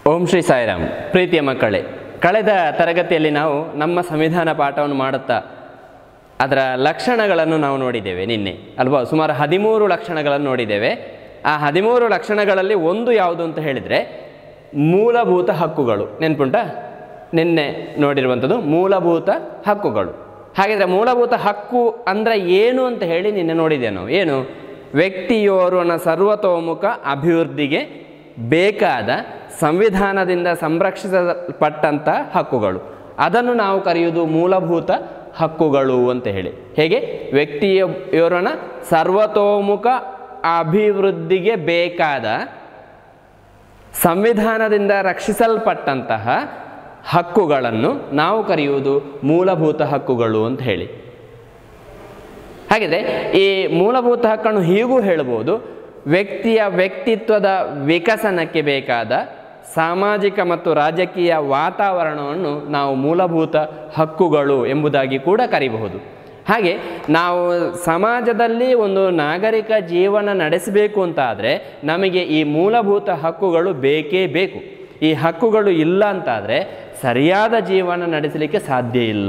ಓಂ ಶ್ರೀ ಸಾಯಿರಾಮ್ ಪ್ರೀತಿಯ ಮಕ್ಕಳೇ ಕಳೆದ ತರಗತಿಯಲ್ಲಿ ನಾವು ನಮ್ಮ ಸಂವಿಧಾನ ಪಾಠವನ್ನು ಮಾಡುತ್ತಾ ಅದರ ಲಕ್ಷಣಗಳನ್ನು ನಾವು ನೋಡಿದ್ದೇವೆ ನಿನ್ನೆ ಅಲ್ವಾ ಸುಮಾರು ಹದಿಮೂರು ಲಕ್ಷಣಗಳನ್ನು ನೋಡಿದ್ದೇವೆ ಆ ಹದಿಮೂರು ಲಕ್ಷಣಗಳಲ್ಲಿ ಒಂದು ಯಾವುದು ಅಂತ ಹೇಳಿದರೆ ಮೂಲಭೂತ ಹಕ್ಕುಗಳು ನೆನ್ಪುಂಟಾ ನಿನ್ನೆ ನೋಡಿರುವಂಥದ್ದು ಮೂಲಭೂತ ಹಕ್ಕುಗಳು ಹಾಗಿದ್ರೆ ಮೂಲಭೂತ ಹಕ್ಕು ಅಂದರೆ ಏನು ಅಂತ ಹೇಳಿ ನಿನ್ನೆ ನೋಡಿದ್ದೇವೆ ನಾವು ಏನು ವ್ಯಕ್ತಿಯೋರ್ವನ ಸರ್ವತೋಮುಖ ಅಭಿವೃದ್ಧಿಗೆ ಬೇಕಾದ ಸಂವಿಧಾನದಿಂದ ಸಂರಕ್ಷಿಸಲ್ಪಟ್ಟಂಥ ಹಕ್ಕುಗಳು ಅದನ್ನು ನಾವು ಕರೆಯುವುದು ಮೂಲಭೂತ ಹಕ್ಕುಗಳು ಅಂತ ಹೇಳಿ ಹೇಗೆ ವ್ಯಕ್ತಿಯೋರ್ವನ ಸರ್ವತೋಮುಖ ಅಭಿವೃದ್ಧಿಗೆ ಬೇಕಾದ ಸಂವಿಧಾನದಿಂದ ರಕ್ಷಿಸಲ್ಪಟ್ಟಂತಹ ಹಕ್ಕುಗಳನ್ನು ನಾವು ಕರೆಯುವುದು ಮೂಲಭೂತ ಹಕ್ಕುಗಳು ಅಂತ ಹೇಳಿ ಹಾಗಿದ್ರೆ ಈ ಮೂಲಭೂತ ಹಕ್ಕನ್ನು ಹೀಗೂ ಹೇಳ್ಬೋದು ವ್ಯಕ್ತಿಯ ವ್ಯಕ್ತಿತ್ವದ ವಿಕಸನಕ್ಕೆ ಬೇಕಾದ ಸಾಮಾಜಿಕ ಮತ್ತು ರಾಜಕೀಯ ವಾತಾವರಣವನ್ನು ನಾವು ಮೂಲಭೂತ ಹಕ್ಕುಗಳು ಎಂಬುದಾಗಿ ಕೂಡ ಕರೀಬಹುದು ಹಾಗೆ ನಾವು ಸಮಾಜದಲ್ಲಿ ಒಂದು ನಾಗರಿಕ ಜೀವನ ನಡೆಸಬೇಕು ಅಂತ ಆದರೆ ನಮಗೆ ಈ ಮೂಲಭೂತ ಹಕ್ಕುಗಳು ಬೇಕೇ ಬೇಕು ಈ ಹಕ್ಕುಗಳು ಇಲ್ಲ ಅಂತಾದರೆ ಸರಿಯಾದ ಜೀವನ ನಡೆಸಲಿಕ್ಕೆ ಸಾಧ್ಯ ಇಲ್ಲ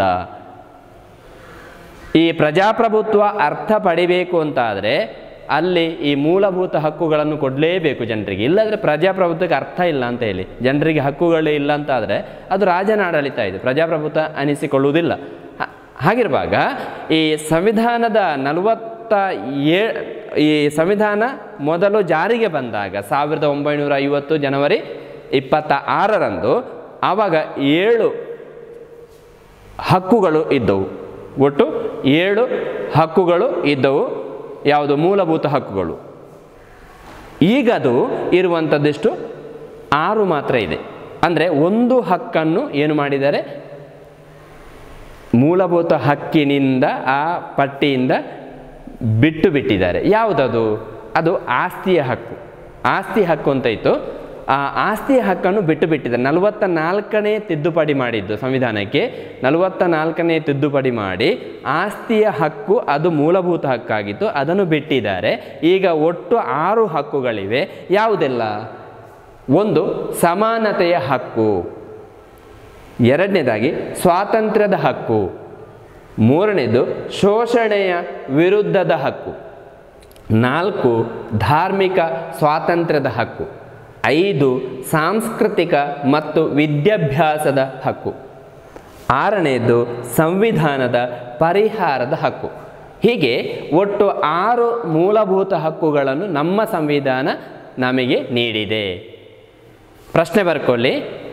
ಈ ಪ್ರಜಾಪ್ರಭುತ್ವ ಅರ್ಥ ಪಡಿಬೇಕು ಅಂತಾದರೆ ಅಲ್ಲಿ ಈ ಮೂಲಭೂತ ಹಕ್ಕುಗಳನ್ನು ಕೊಡಲೇಬೇಕು ಜನರಿಗೆ ಇಲ್ಲದ್ರೆ ಪ್ರಜಾಪ್ರಭುತ್ವಕ್ಕೆ ಅರ್ಥ ಇಲ್ಲ ಅಂತ ಹೇಳಿ ಜನರಿಗೆ ಹಕ್ಕುಗಳೇ ಇಲ್ಲ ಅಂತಾದರೆ ಅದು ರಾಜನ ಆಡಳಿತ ಇದೆ ಪ್ರಜಾಪ್ರಭುತ್ವ ಅನಿಸಿಕೊಳ್ಳುವುದಿಲ್ಲ ಹ- ಹಾಗಿರುವಾಗ ಈ ಸಂವಿಧಾನದ ನಲವತ್ತ ಏ ಈ ಸಂವಿಧಾನ ಮೊದಲು ಜಾರಿಗೆ ಬಂದಾಗ ಸಾವಿರದ ಒಂಬೈನೂರ ಐವತ್ತು ಜನವರಿ ಇಪ್ಪತ್ತ ಆರರಂದು ಆವಾಗ ಏಳು ಹಕ್ಕುಗಳು ಇದ್ದವು ಒಟ್ಟು ಏಳು ಹಕ್ಕುಗಳು ಇದ್ದವು ಯಾವುದು ಮೂಲಭೂತ ಹಕ್ಕುಗಳು ಈಗ ಅದು ಇರುವಂಥದ್ದಿಷ್ಟು ಆರು ಮಾತ್ರ ಇದೆ ಅಂದರೆ ಒಂದು ಹಕ್ಕನ್ನು ಏನು ಮಾಡಿದ್ದಾರೆ ಮೂಲಭೂತ ಹಕ್ಕಿನಿಂದ ಆ ಪಟ್ಟಿಯಿಂದ ಬಿಟ್ಟು ಬಿಟ್ಟಿದ್ದಾರೆ ಯಾವುದದು ಅದು ಆಸ್ತಿಯ ಹಕ್ಕು ಆಸ್ತಿ ಹಕ್ಕು ಅಂತ ಇತ್ತು ಆ ಆಸ್ತಿಯ ಹಕ್ಕನ್ನು ಬಿಟ್ಟು ಬಿಟ್ಟಿದ್ದಾರೆ ನಲವತ್ತ ನಾಲ್ಕನೇ ತಿದ್ದುಪಡಿ ಮಾಡಿದ್ದು ಸಂವಿಧಾನಕ್ಕೆ ನಲವತ್ತ ನಾಲ್ಕನೇ ತಿದ್ದುಪಡಿ ಮಾಡಿ ಆಸ್ತಿಯ ಹಕ್ಕು ಅದು ಮೂಲಭೂತ ಹಕ್ಕಾಗಿತ್ತು ಅದನ್ನು ಬಿಟ್ಟಿದ್ದಾರೆ ಈಗ ಒಟ್ಟು ಆರು ಹಕ್ಕುಗಳಿವೆ ಯಾವುದೆಲ್ಲ ಒಂದು ಸಮಾನತೆಯ ಹಕ್ಕು ಎರಡನೇದಾಗಿ ಸ್ವಾತಂತ್ರ್ಯದ ಹಕ್ಕು ಮೂರನೇದು ಶೋಷಣೆಯ ವಿರುದ್ಧದ ಹಕ್ಕು ನಾಲ್ಕು ಧಾರ್ಮಿಕ ಸ್ವಾತಂತ್ರ್ಯದ ಹಕ್ಕು ಐದು ಸಾಂಸ್ಕೃತಿಕ ಮತ್ತು ವಿದ್ಯಾಭ್ಯಾಸದ ಹಕ್ಕು ಆರನೆಯದು ಸಂವಿಧಾನದ ಪರಿಹಾರದ ಹಕ್ಕು ಹೀಗೆ ಒಟ್ಟು ಆರು ಮೂಲಭೂತ ಹಕ್ಕುಗಳನ್ನು ನಮ್ಮ ಸಂವಿಧಾನ ನಮಗೆ ನೀಡಿದೆ ಪ್ರಶ್ನೆ ಬರ್ಕೊಳ್ಳಿ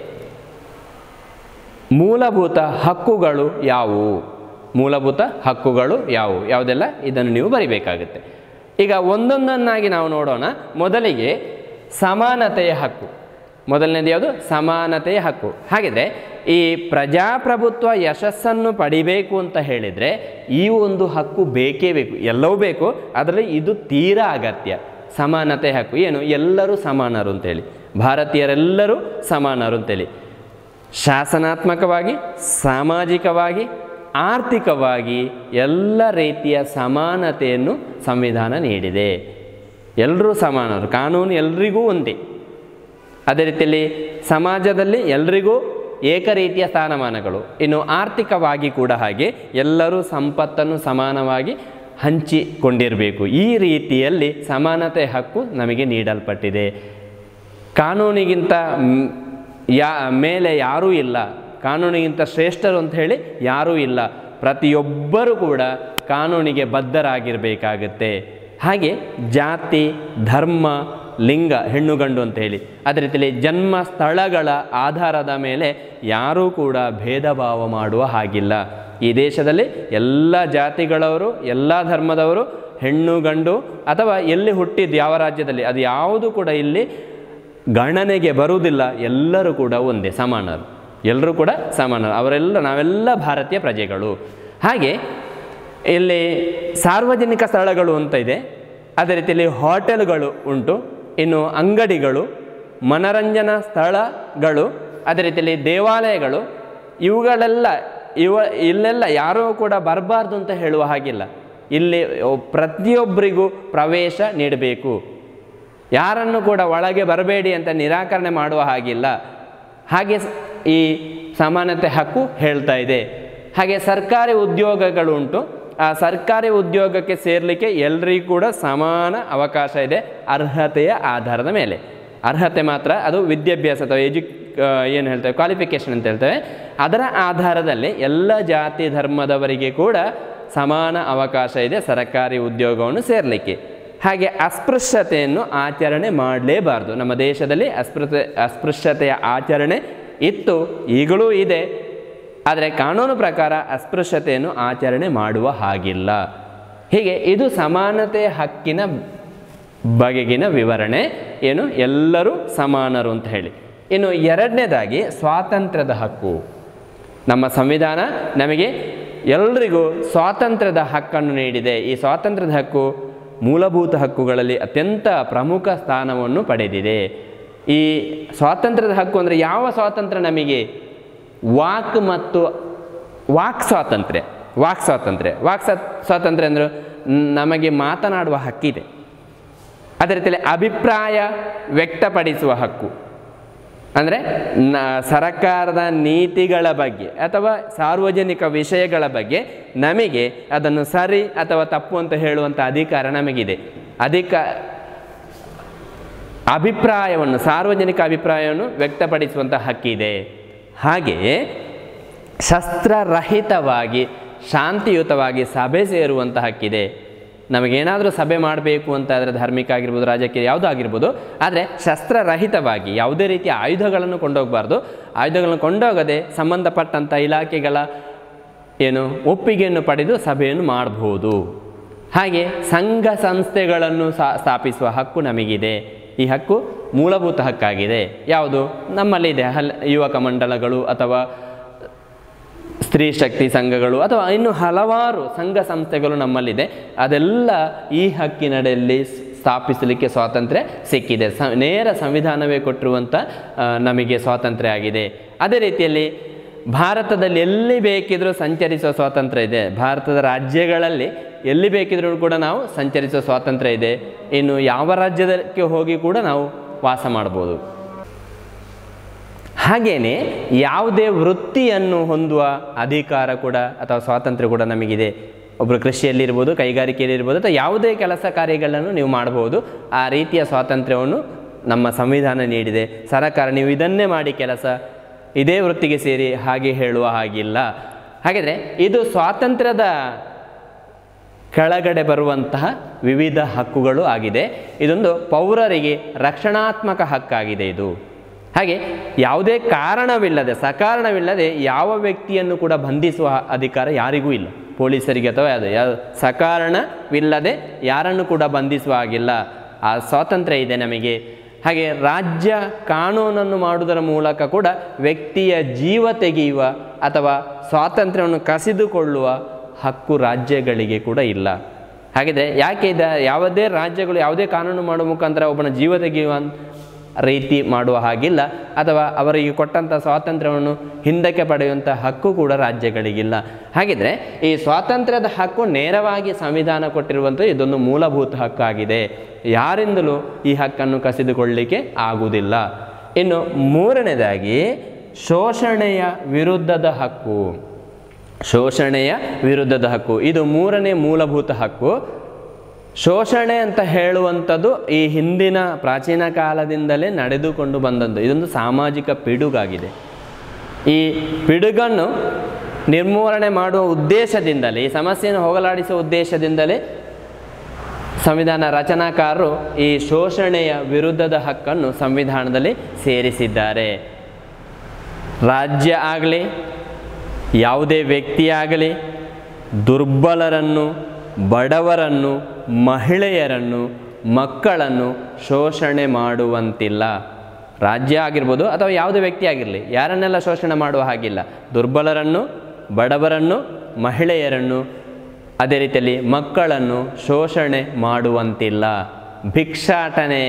ಮೂಲಭೂತ ಹಕ್ಕುಗಳು ಯಾವುವು ಮೂಲಭೂತ ಹಕ್ಕುಗಳು ಯಾವುವು ಯಾವುದೆಲ್ಲ ಇದನ್ನು ನೀವು ಬರಿಬೇಕಾಗುತ್ತೆ ಈಗ ಒಂದೊಂದನ್ನಾಗಿ ನಾವು ನೋಡೋಣ ಮೊದಲಿಗೆ ಸಮಾನತೆಯ ಹಕ್ಕು ಮೊದಲನೇದು ಯಾವುದು ಸಮಾನತೆಯ ಹಕ್ಕು ಹಾಗಿದ್ರೆ ಈ ಪ್ರಜಾಪ್ರಭುತ್ವ ಯಶಸ್ಸನ್ನು ಪಡಿಬೇಕು ಅಂತ ಹೇಳಿದರೆ ಈ ಒಂದು ಹಕ್ಕು ಬೇಕೇ ಬೇಕು ಎಲ್ಲವೂ ಬೇಕು ಅದರಲ್ಲಿ ಇದು ತೀರಾ ಅಗತ್ಯ ಸಮಾನತೆ ಹಕ್ಕು ಏನು ಎಲ್ಲರೂ ಸಮಾನರು ಅಂತೇಳಿ ಭಾರತೀಯರೆಲ್ಲರೂ ಸಮಾನರು ಅಂತೇಳಿ ಶಾಸನಾತ್ಮಕವಾಗಿ ಸಾಮಾಜಿಕವಾಗಿ ಆರ್ಥಿಕವಾಗಿ ಎಲ್ಲ ರೀತಿಯ ಸಮಾನತೆಯನ್ನು ಸಂವಿಧಾನ ನೀಡಿದೆ ಎಲ್ಲರೂ ಸಮಾನರು ಕಾನೂನು ಎಲ್ರಿಗೂ ಒಂದೇ ಅದೇ ರೀತಿಯಲ್ಲಿ ಸಮಾಜದಲ್ಲಿ ಎಲ್ರಿಗೂ ಏಕರೀತಿಯ ಸ್ಥಾನಮಾನಗಳು ಇನ್ನು ಆರ್ಥಿಕವಾಗಿ ಕೂಡ ಹಾಗೆ ಎಲ್ಲರೂ ಸಂಪತ್ತನ್ನು ಸಮಾನವಾಗಿ ಹಂಚಿಕೊಂಡಿರಬೇಕು ಈ ರೀತಿಯಲ್ಲಿ ಸಮಾನತೆ ಹಕ್ಕು ನಮಗೆ ನೀಡಲ್ಪಟ್ಟಿದೆ ಕಾನೂನಿಗಿಂತ ಮ್, ಯಾ ಮೇಲೆ ಯಾರೂ ಇಲ್ಲ ಕಾನೂನಿಗಿಂತ ಶ್ರೇಷ್ಠರು ಅಂತ ಹೇಳಿ ಯಾರೂ ಇಲ್ಲ ಪ್ರತಿಯೊಬ್ಬರೂ ಕೂಡ ಕಾನೂನಿಗೆ ಬದ್ಧರಾಗಿರಬೇಕಾಗತ್ತೆ ಹಾಗೆ ಜಾತಿ ಧರ್ಮ ಲಿಂಗ ಹೆಣ್ಣು ಗಂಡು ಅಂತ ಹೇಳಿ ಅದೇ ರೀತಿಯಲ್ಲಿ ಜನ್ಮ ಸ್ಥಳಗಳ ಆಧಾರದ ಮೇಲೆ ಯಾರೂ ಕೂಡ ಭೇದ ಭಾವ ಮಾಡುವ ಹಾಗಿಲ್ಲ ಈ ದೇಶದಲ್ಲಿ ಎಲ್ಲ ಜಾತಿಗಳವರು ಎಲ್ಲ ಧರ್ಮದವರು ಹೆಣ್ಣು ಗಂಡು ಅಥವಾ ಎಲ್ಲಿ ಹುಟ್ಟಿದ್ದು ಯಾವ ರಾಜ್ಯದಲ್ಲಿ ಅದು ಯಾವುದು ಕೂಡ ಇಲ್ಲಿ ಗಣನೆಗೆ ಬರುವುದಿಲ್ಲ ಎಲ್ಲರೂ ಕೂಡ ಒಂದೇ ಸಮಾನರು ಎಲ್ಲರೂ ಕೂಡ ಸಮಾನರು ಅವರೆಲ್ಲ ನಾವೆಲ್ಲ ಭಾರತೀಯ ಪ್ರಜೆಗಳು ಹಾಗೆ ಇಲ್ಲಿ ಸಾರ್ವಜನಿಕ ಸ್ಥಳಗಳು ಅಂತ ಇದೆ ಅದೇ ರೀತಿಯಲ್ಲಿ ಹೋಟೆಲ್ಗಳು ಉಂಟು ಇನ್ನು ಅಂಗಡಿಗಳು ಮನರಂಜನಾ ಸ್ಥಳಗಳು ಅದೇ ರೀತಿಯಲ್ಲಿ ದೇವಾಲಯಗಳು ಇವುಗಳೆಲ್ಲ ಇವ ಇಲ್ಲೆಲ್ಲ ಯಾರೂ ಕೂಡ ಬರಬಾರ್ದು ಅಂತ ಹೇಳುವ ಹಾಗಿಲ್ಲ ಇಲ್ಲಿ ಪ್ರತಿಯೊಬ್ಬರಿಗೂ ಪ್ರವೇಶ ನೀಡಬೇಕು ಯಾರನ್ನು ಕೂಡ ಒಳಗೆ ಬರಬೇಡಿ ಅಂತ ನಿರಾಕರಣೆ ಮಾಡುವ ಹಾಗಿಲ್ಲ ಹಾಗೆ ಸ್- ಈ ಸಮಾನತೆ ಹಕ್ಕು ಹೇಳ್ತಾ ಇದೆ ಹಾಗೆ ಸರ್ಕಾರಿ ಉದ್ಯೋಗಗಳುಂಟು ಆ ಸರ್ಕಾರಿ ಉದ್ಯೋಗಕ್ಕೆ ಸೇರಲಿಕ್ಕೆ ಎಲ್ರಿಗೂ ಕೂಡ ಸಮಾನ ಅವಕಾಶ ಇದೆ ಅರ್ಹತೆಯ ಆಧಾರದ ಮೇಲೆ ಅರ್ಹತೆ ಮಾತ್ರ ಅದು ವಿದ್ಯಾಭ್ಯಾಸ ಅಥವಾ ಎಜು ಏನು ಹೇಳ್ತೇವೆ ಕ್ವಾಲಿಫಿಕೇಷನ್ ಅಂತ ಹೇಳ್ತೇವೆ ಅದರ ಆಧಾರದಲ್ಲಿ ಎಲ್ಲ ಜಾತಿ ಧರ್ಮದವರಿಗೆ ಕೂಡ ಸಮಾನ ಅವಕಾಶ ಇದೆ ಸರ್ಕಾರಿ ಉದ್ಯೋಗವನ್ನು ಸೇರಲಿಕ್ಕೆ ಹಾಗೆ ಅಸ್ಪೃಶ್ಯತೆಯನ್ನು ಆಚರಣೆ ಮಾಡಲೇಬಾರ್ದು ನಮ್ಮ ದೇಶದಲ್ಲಿ ಅಸ್ಪೃಶ್ಯ ಅಸ್ಪೃಶ್ಯತೆಯ ಆಚರಣೆ ಇತ್ತು ಈಗಲೂ ಇದೆ ಆದರೆ ಕಾನೂನು ಪ್ರಕಾರ ಅಸ್ಪೃಶ್ಯತೆಯನ್ನು ಆಚರಣೆ ಮಾಡುವ ಹಾಗಿಲ್ಲ ಹೀಗೆ ಇದು ಸಮಾನತೆ ಹಕ್ಕಿನ ಬಗೆಗಿನ ವಿವರಣೆ ಏನು ಎಲ್ಲರೂ ಸಮಾನರು ಅಂತ ಹೇಳಿ ಇನ್ನು ಎರಡನೇದಾಗಿ ಸ್ವಾತಂತ್ರ್ಯದ ಹಕ್ಕು ನಮ್ಮ ಸಂವಿಧಾನ ನಮಗೆ ಎಲ್ರಿಗೂ ಸ್ವಾತಂತ್ರ್ಯದ ಹಕ್ಕನ್ನು ನೀಡಿದೆ ಈ ಸ್ವಾತಂತ್ರ್ಯದ ಹಕ್ಕು ಮೂಲಭೂತ ಹಕ್ಕುಗಳಲ್ಲಿ ಅತ್ಯಂತ ಪ್ರಮುಖ ಸ್ಥಾನವನ್ನು ಪಡೆದಿದೆ ಈ ಸ್ವಾತಂತ್ರ್ಯದ ಹಕ್ಕು ಅಂದರೆ ಯಾವ ಸ್ವಾತಂತ್ರ್ಯ ನಮಗೆ ವಾಕ್ ಮತ್ತು ವಾಕ್ ಸ್ವಾತಂತ್ರ್ಯ ವಾಕ್ ಸ್ವಾತಂತ್ರ್ಯ ವಾಕ್ ಸ್ವಾ- ಸ್ವಾತಂತ್ರ್ಯ ಅಂದ್ರೆ ನಮಗೆ ಮಾತನಾಡುವ ಹಕ್ಕಿದೆ ಅದೇ ರೀತಿಯಲ್ಲಿ ಅಭಿಪ್ರಾಯ ವ್ಯಕ್ತಪಡಿಸುವ ಹಕ್ಕು ಅಂದರೆ ನ ಸರಕಾರದ ನೀತಿಗಳ ಬಗ್ಗೆ ಅಥವಾ ಸಾರ್ವಜನಿಕ ವಿಷಯಗಳ ಬಗ್ಗೆ ನಮಗೆ ಅದನ್ನು ಸರಿ ಅಥವಾ ತಪ್ಪು ಅಂತ ಹೇಳುವಂಥ ಅಧಿಕಾರ ನಮಗಿದೆ ಅಧಿಕ ಅಭಿಪ್ರಾಯವನ್ನು ಸಾರ್ವಜನಿಕ ಅಭಿಪ್ರಾಯವನ್ನು ವ್ಯಕ್ತಪಡಿಸುವಂಥ ಹಕ್ಕಿದೆ ಹಾಗೆಯೇ ಶಸ್ತ್ರರಹಿತವಾಗಿ ಶಾಂತಿಯುತವಾಗಿ ಸಭೆ ಸೇರುವಂಥ ಹಕ್ಕಿದೆ ನಮಗೇನಾದರೂ ಸಭೆ ಮಾಡಬೇಕು ಅಂತ ಆದರೆ ಧಾರ್ಮಿಕ ಆಗಿರ್ಬೋದು ರಾಜಕೀಯ ಯಾವುದೂ ಆಗಿರ್ಬೋದು ಆದರೆ ಶಸ್ತ್ರರಹಿತವಾಗಿ ಯಾವುದೇ ರೀತಿಯ ಆಯುಧಗಳನ್ನು ಕೊಂಡೋಗಬಾರ್ದು ಆಯುಧಗಳನ್ನು ಕೊಂಡೋಗದೆ ಸಂಬಂಧಪಟ್ಟಂಥ ಇಲಾಖೆಗಳ ಏನು ಒಪ್ಪಿಗೆಯನ್ನು ಪಡೆದು ಸಭೆಯನ್ನು ಮಾಡಬಹುದು ಹಾಗೆ ಸಂಘ ಸಂಸ್ಥೆಗಳನ್ನು ಸಾ- ಸ್ಥಾಪಿಸುವ ಹಕ್ಕು ನಮಗಿದೆ ಈ ಹಕ್ಕು ಮೂಲಭೂತ ಹಕ್ಕಾಗಿದೆ ಯಾವುದು ನಮ್ಮಲ್ಲಿದೆ ಹಲ್ ಯುವಕ ಮಂಡಲಗಳು ಅಥವಾ ಸ್ತ್ರೀ ಶಕ್ತಿ ಸಂಘಗಳು ಅಥವಾ ಇನ್ನು ಹಲವಾರು ಸಂಘ ಸಂಸ್ಥೆಗಳು ನಮ್ಮಲ್ಲಿದೆ ಅದೆಲ್ಲ ಈ ಹಕ್ಕಿನಡೆಯಲ್ಲಿ ಸ್- ಸ್ಥಾಪಿಸಲಿಕ್ಕೆ ಸ್ವಾತಂತ್ರ್ಯ ಸಿಕ್ಕಿದೆ ಸ ನೇರ ಸಂವಿಧಾನವೇ ಕೊಟ್ಟಿರುವಂಥ ಆ, ನಮಗೆ ಸ್ವಾತಂತ್ರ್ಯ ಆಗಿದೆ ಅದೇ ರೀತಿಯಲ್ಲಿ ಭಾರತದಲ್ಲಿ ಎಲ್ಲಿ ಬೇಕಿದ್ರೂ ಸಂಚರಿಸುವ ಸ್ವಾತಂತ್ರ್ಯ ಇದೆ ಭಾರತದ ರಾಜ್ಯಗಳಲ್ಲಿ ಎಲ್ಲಿ ಬೇಕಿದ್ರೂ ಕೂಡ ನಾವು ಸಂಚರಿಸುವ ಸ್ವಾತಂತ್ರ್ಯ ಇದೆ ಇನ್ನು ಯಾವ ರಾಜ್ಯದಕ್ಕೆ ಹೋಗಿ ಕೂಡ ನಾವು ವಾಸ ಮಾಡ್ಬೋದು ಹಾಗೆಯೇ ಯಾವುದೇ ವೃತ್ತಿಯನ್ನು ಹೊಂದುವ ಅಧಿಕಾರ ಕೂಡ ಅಥವಾ ಸ್ವಾತಂತ್ರ್ಯ ಕೂಡ ನಮಗಿದೆ ಒಬ್ಬರು ಕೃಷಿಯಲ್ಲಿರ್ಬೋದು ಕೈಗಾರಿಕೆಯಲ್ಲಿರ್ಬೋದು ಅಥವಾ ಯಾವುದೇ ಕೆಲಸ ಕಾರ್ಯಗಳನ್ನು ನೀವು ಮಾಡಬಹುದು ಆ ರೀತಿಯ ಸ್ವಾತಂತ್ರ್ಯವನ್ನು ನಮ್ಮ ಸಂವಿಧಾನ ನೀಡಿದೆ ಸರಕಾರ ನೀವು ಇದನ್ನೇ ಮಾಡಿ ಕೆಲಸ ಇದೇ ವೃತ್ತಿಗೆ ಸೇರಿ ಹಾಗೆ ಹೇಳುವ ಹಾಗಿಲ್ಲ ಹಾಗಿದ್ರೆ ಇದು ಸ್ವಾತಂತ್ರ್ಯದ ಕೆಳಗಡೆ ಬರುವಂತಹ ವಿವಿಧ ಹಕ್ಕುಗಳು ಆಗಿದೆ ಇದೊಂದು ಪೌರರಿಗೆ ರಕ್ಷಣಾತ್ಮಕ ಹಕ್ಕಾಗಿದೆ ಇದು ಹಾಗೆ ಯಾವುದೇ ಕಾರಣವಿಲ್ಲದೆ ಸಕಾರಣವಿಲ್ಲದೆ ಯಾವ ವ್ಯಕ್ತಿಯನ್ನು ಕೂಡ ಬಂಧಿಸುವ ಅಧಿಕಾರ ಯಾರಿಗೂ ಇಲ್ಲ ಪೊಲೀಸರಿಗೆ ಅಥವಾ ಯಾವುದು ಯಾವ ಸಕಾರಣವಿಲ್ಲದೆ ಯಾರನ್ನು ಕೂಡ ಬಂಧಿಸುವ ಹಾಗಿಲ್ಲ ಆ ಸ್ವಾತಂತ್ರ್ಯ ಇದೆ ನಮಗೆ ಹಾಗೆ ರಾಜ್ಯ ಕಾನೂನನ್ನು ಮಾಡುವುದರ ಮೂಲಕ ಕೂಡ ವ್ಯಕ್ತಿಯ ಜೀವ ತೆಗೆಯುವ ಅಥವಾ ಸ್ವಾತಂತ್ರ್ಯವನ್ನು ಕಸಿದುಕೊಳ್ಳುವ ಹಕ್ಕು ರಾಜ್ಯಗಳಿಗೆ ಕೂಡ ಇಲ್ಲ ಹಾಗಿದ್ರೆ ಯಾಕೆ ಇದ ಯಾವುದೇ ರಾಜ್ಯಗಳು ಯಾವುದೇ ಕಾನೂನು ಮಾಡುವ ಮುಖಾಂತರ ಒಬ್ಬನ ಜೀವ ತೆಗೆಯುವ ರೀತಿ ಮಾಡುವ ಹಾಗಿಲ್ಲ ಅಥವಾ ಅವರಿಗೆ ಕೊಟ್ಟಂಥ ಸ್ವಾತಂತ್ರ್ಯವನ್ನು ಹಿಂದಕ್ಕೆ ಪಡೆಯುವಂಥ ಹಕ್ಕು ಕೂಡ ರಾಜ್ಯಗಳಿಗಿಲ್ಲ ಹಾಗಿದ್ರೆ ಈ ಸ್ವಾತಂತ್ರ್ಯದ ಹಕ್ಕು ನೇರವಾಗಿ ಸಂವಿಧಾನ ಕೊಟ್ಟಿರುವಂಥ ಇದೊಂದು ಮೂಲಭೂತ ಹಕ್ಕಾಗಿದೆ ಯಾರಿಂದಲೂ ಈ ಹಕ್ಕನ್ನು ಕಸಿದುಕೊಳ್ಳಲಿಕ್ಕೆ ಆಗುವುದಿಲ್ಲ ಇನ್ನು ಮೂರನೇದಾಗಿ ಶೋಷಣೆಯ ವಿರುದ್ಧದ ಹಕ್ಕು ಶೋಷಣೆಯ ವಿರುದ್ಧದ ಹಕ್ಕು ಇದು ಮೂರನೇ ಮೂಲಭೂತ ಹಕ್ಕು ಶೋಷಣೆ ಅಂತ ಹೇಳುವಂಥದ್ದು ಈ ಹಿಂದಿನ ಪ್ರಾಚೀನ ಕಾಲದಿಂದಲೇ ನಡೆದುಕೊಂಡು ಬಂದದ್ದು ಇದೊಂದು ಸಾಮಾಜಿಕ ಪಿಡುಗಾಗಿದೆ ಈ ಪಿಡುಗನ್ನು ನಿರ್ಮೂಲನೆ ಮಾಡುವ ಉದ್ದೇಶದಿಂದಲೇ ಈ ಸಮಸ್ಯೆಯನ್ನು ಹೋಗಲಾಡಿಸುವ ಉದ್ದೇಶದಿಂದಲೇ ಸಂವಿಧಾನ ರಚನಾಕಾರರು ಈ ಶೋಷಣೆಯ ವಿರುದ್ಧದ ಹಕ್ಕನ್ನು ಸಂವಿಧಾನದಲ್ಲಿ ಸೇರಿಸಿದ್ದಾರೆ ರಾಜ್ಯ ಆಗಲಿ ಯಾವುದೇ ವ್ಯಕ್ತಿಯಾಗಲಿ ದುರ್ಬಲರನ್ನು ಬಡವರನ್ನು ಮಹಿಳೆಯರನ್ನು ಮಕ್ಕಳನ್ನು ಶೋಷಣೆ ಮಾಡುವಂತಿಲ್ಲ ರಾಜ್ಯ ಆಗಿರ್ಬೋದು ಅಥವಾ ಯಾವುದೇ ವ್ಯಕ್ತಿ ಆಗಿರಲಿ ಯಾರನ್ನೆಲ್ಲ ಶೋಷಣೆ ಮಾಡುವ ಹಾಗಿಲ್ಲ ದುರ್ಬಲರನ್ನು ಬಡವರನ್ನು ಮಹಿಳೆಯರನ್ನು ಅದೇ ರೀತಿಯಲ್ಲಿ ಮಕ್ಕಳನ್ನು ಶೋಷಣೆ ಮಾಡುವಂತಿಲ್ಲ ಭಿಕ್ಷಾಟನೆ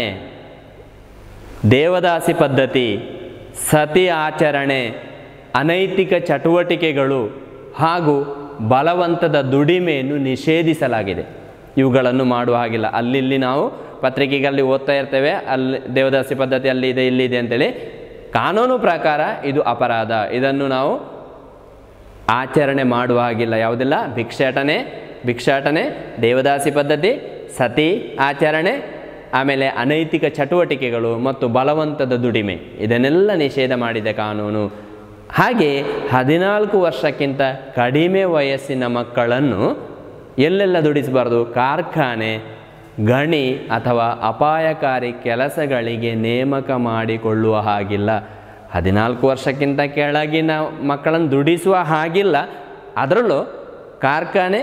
ದೇವದಾಸಿ ಪದ್ಧತಿ ಸತಿ ಆಚರಣೆ ಅನೈತಿಕ ಚಟುವಟಿಕೆಗಳು ಹಾಗೂ ಬಲವಂತದ ದುಡಿಮೆಯನ್ನು ನಿಷೇಧಿಸಲಾಗಿದೆ ಇವುಗಳನ್ನು ಮಾಡುವ ಹಾಗಿಲ್ಲ ಅಲ್ಲಿಲ್ಲಿ ನಾವು ಪತ್ರಿಕೆಗಳಲ್ಲಿ ಓದ್ತಾ ಇರ್ತೇವೆ ಅಲ್ಲಿ ದೇವದಾಸಿ ಪದ್ಧತಿ ಅಲ್ಲಿ ಇದೆ ಇಲ್ಲಿದೆ ಅಂತೇಳಿ ಕಾನೂನು ಪ್ರಕಾರ ಇದು ಅಪರಾಧ ಇದನ್ನು ನಾವು ಆಚರಣೆ ಮಾಡುವ ಹಾಗಿಲ್ಲ ಯಾವುದಿಲ್ಲ ಭಿಕ್ಷಾಟನೆ ಭಿಕ್ಷಾಟನೆ ದೇವದಾಸಿ ಪದ್ಧತಿ ಸತಿ ಆಚರಣೆ ಆಮೇಲೆ ಅನೈತಿಕ ಚಟುವಟಿಕೆಗಳು ಮತ್ತು ಬಲವಂತದ ದುಡಿಮೆ ಇದನ್ನೆಲ್ಲ ನಿಷೇಧ ಮಾಡಿದೆ ಕಾನೂನು ಹಾಗೆ ಹದಿನಾಲ್ಕು ವರ್ಷಕ್ಕಿಂತ ಕಡಿಮೆ ವಯಸ್ಸಿನ ಮಕ್ಕಳನ್ನು ಎಲ್ಲೆಲ್ಲ ದುಡಿಸಬಾರ್ದು ಕಾರ್ಖಾನೆ ಗಣಿ ಅಥವಾ ಅಪಾಯಕಾರಿ ಕೆಲಸಗಳಿಗೆ ನೇಮಕ ಮಾಡಿಕೊಳ್ಳುವ ಹಾಗಿಲ್ಲ ಹದಿನಾಲ್ಕು ವರ್ಷಕ್ಕಿಂತ ಕೆಳಗಿನ ಮಕ್ಕಳನ್ನು ದುಡಿಸುವ ಹಾಗಿಲ್ಲ ಅದರಲ್ಲೂ ಕಾರ್ಖಾನೆ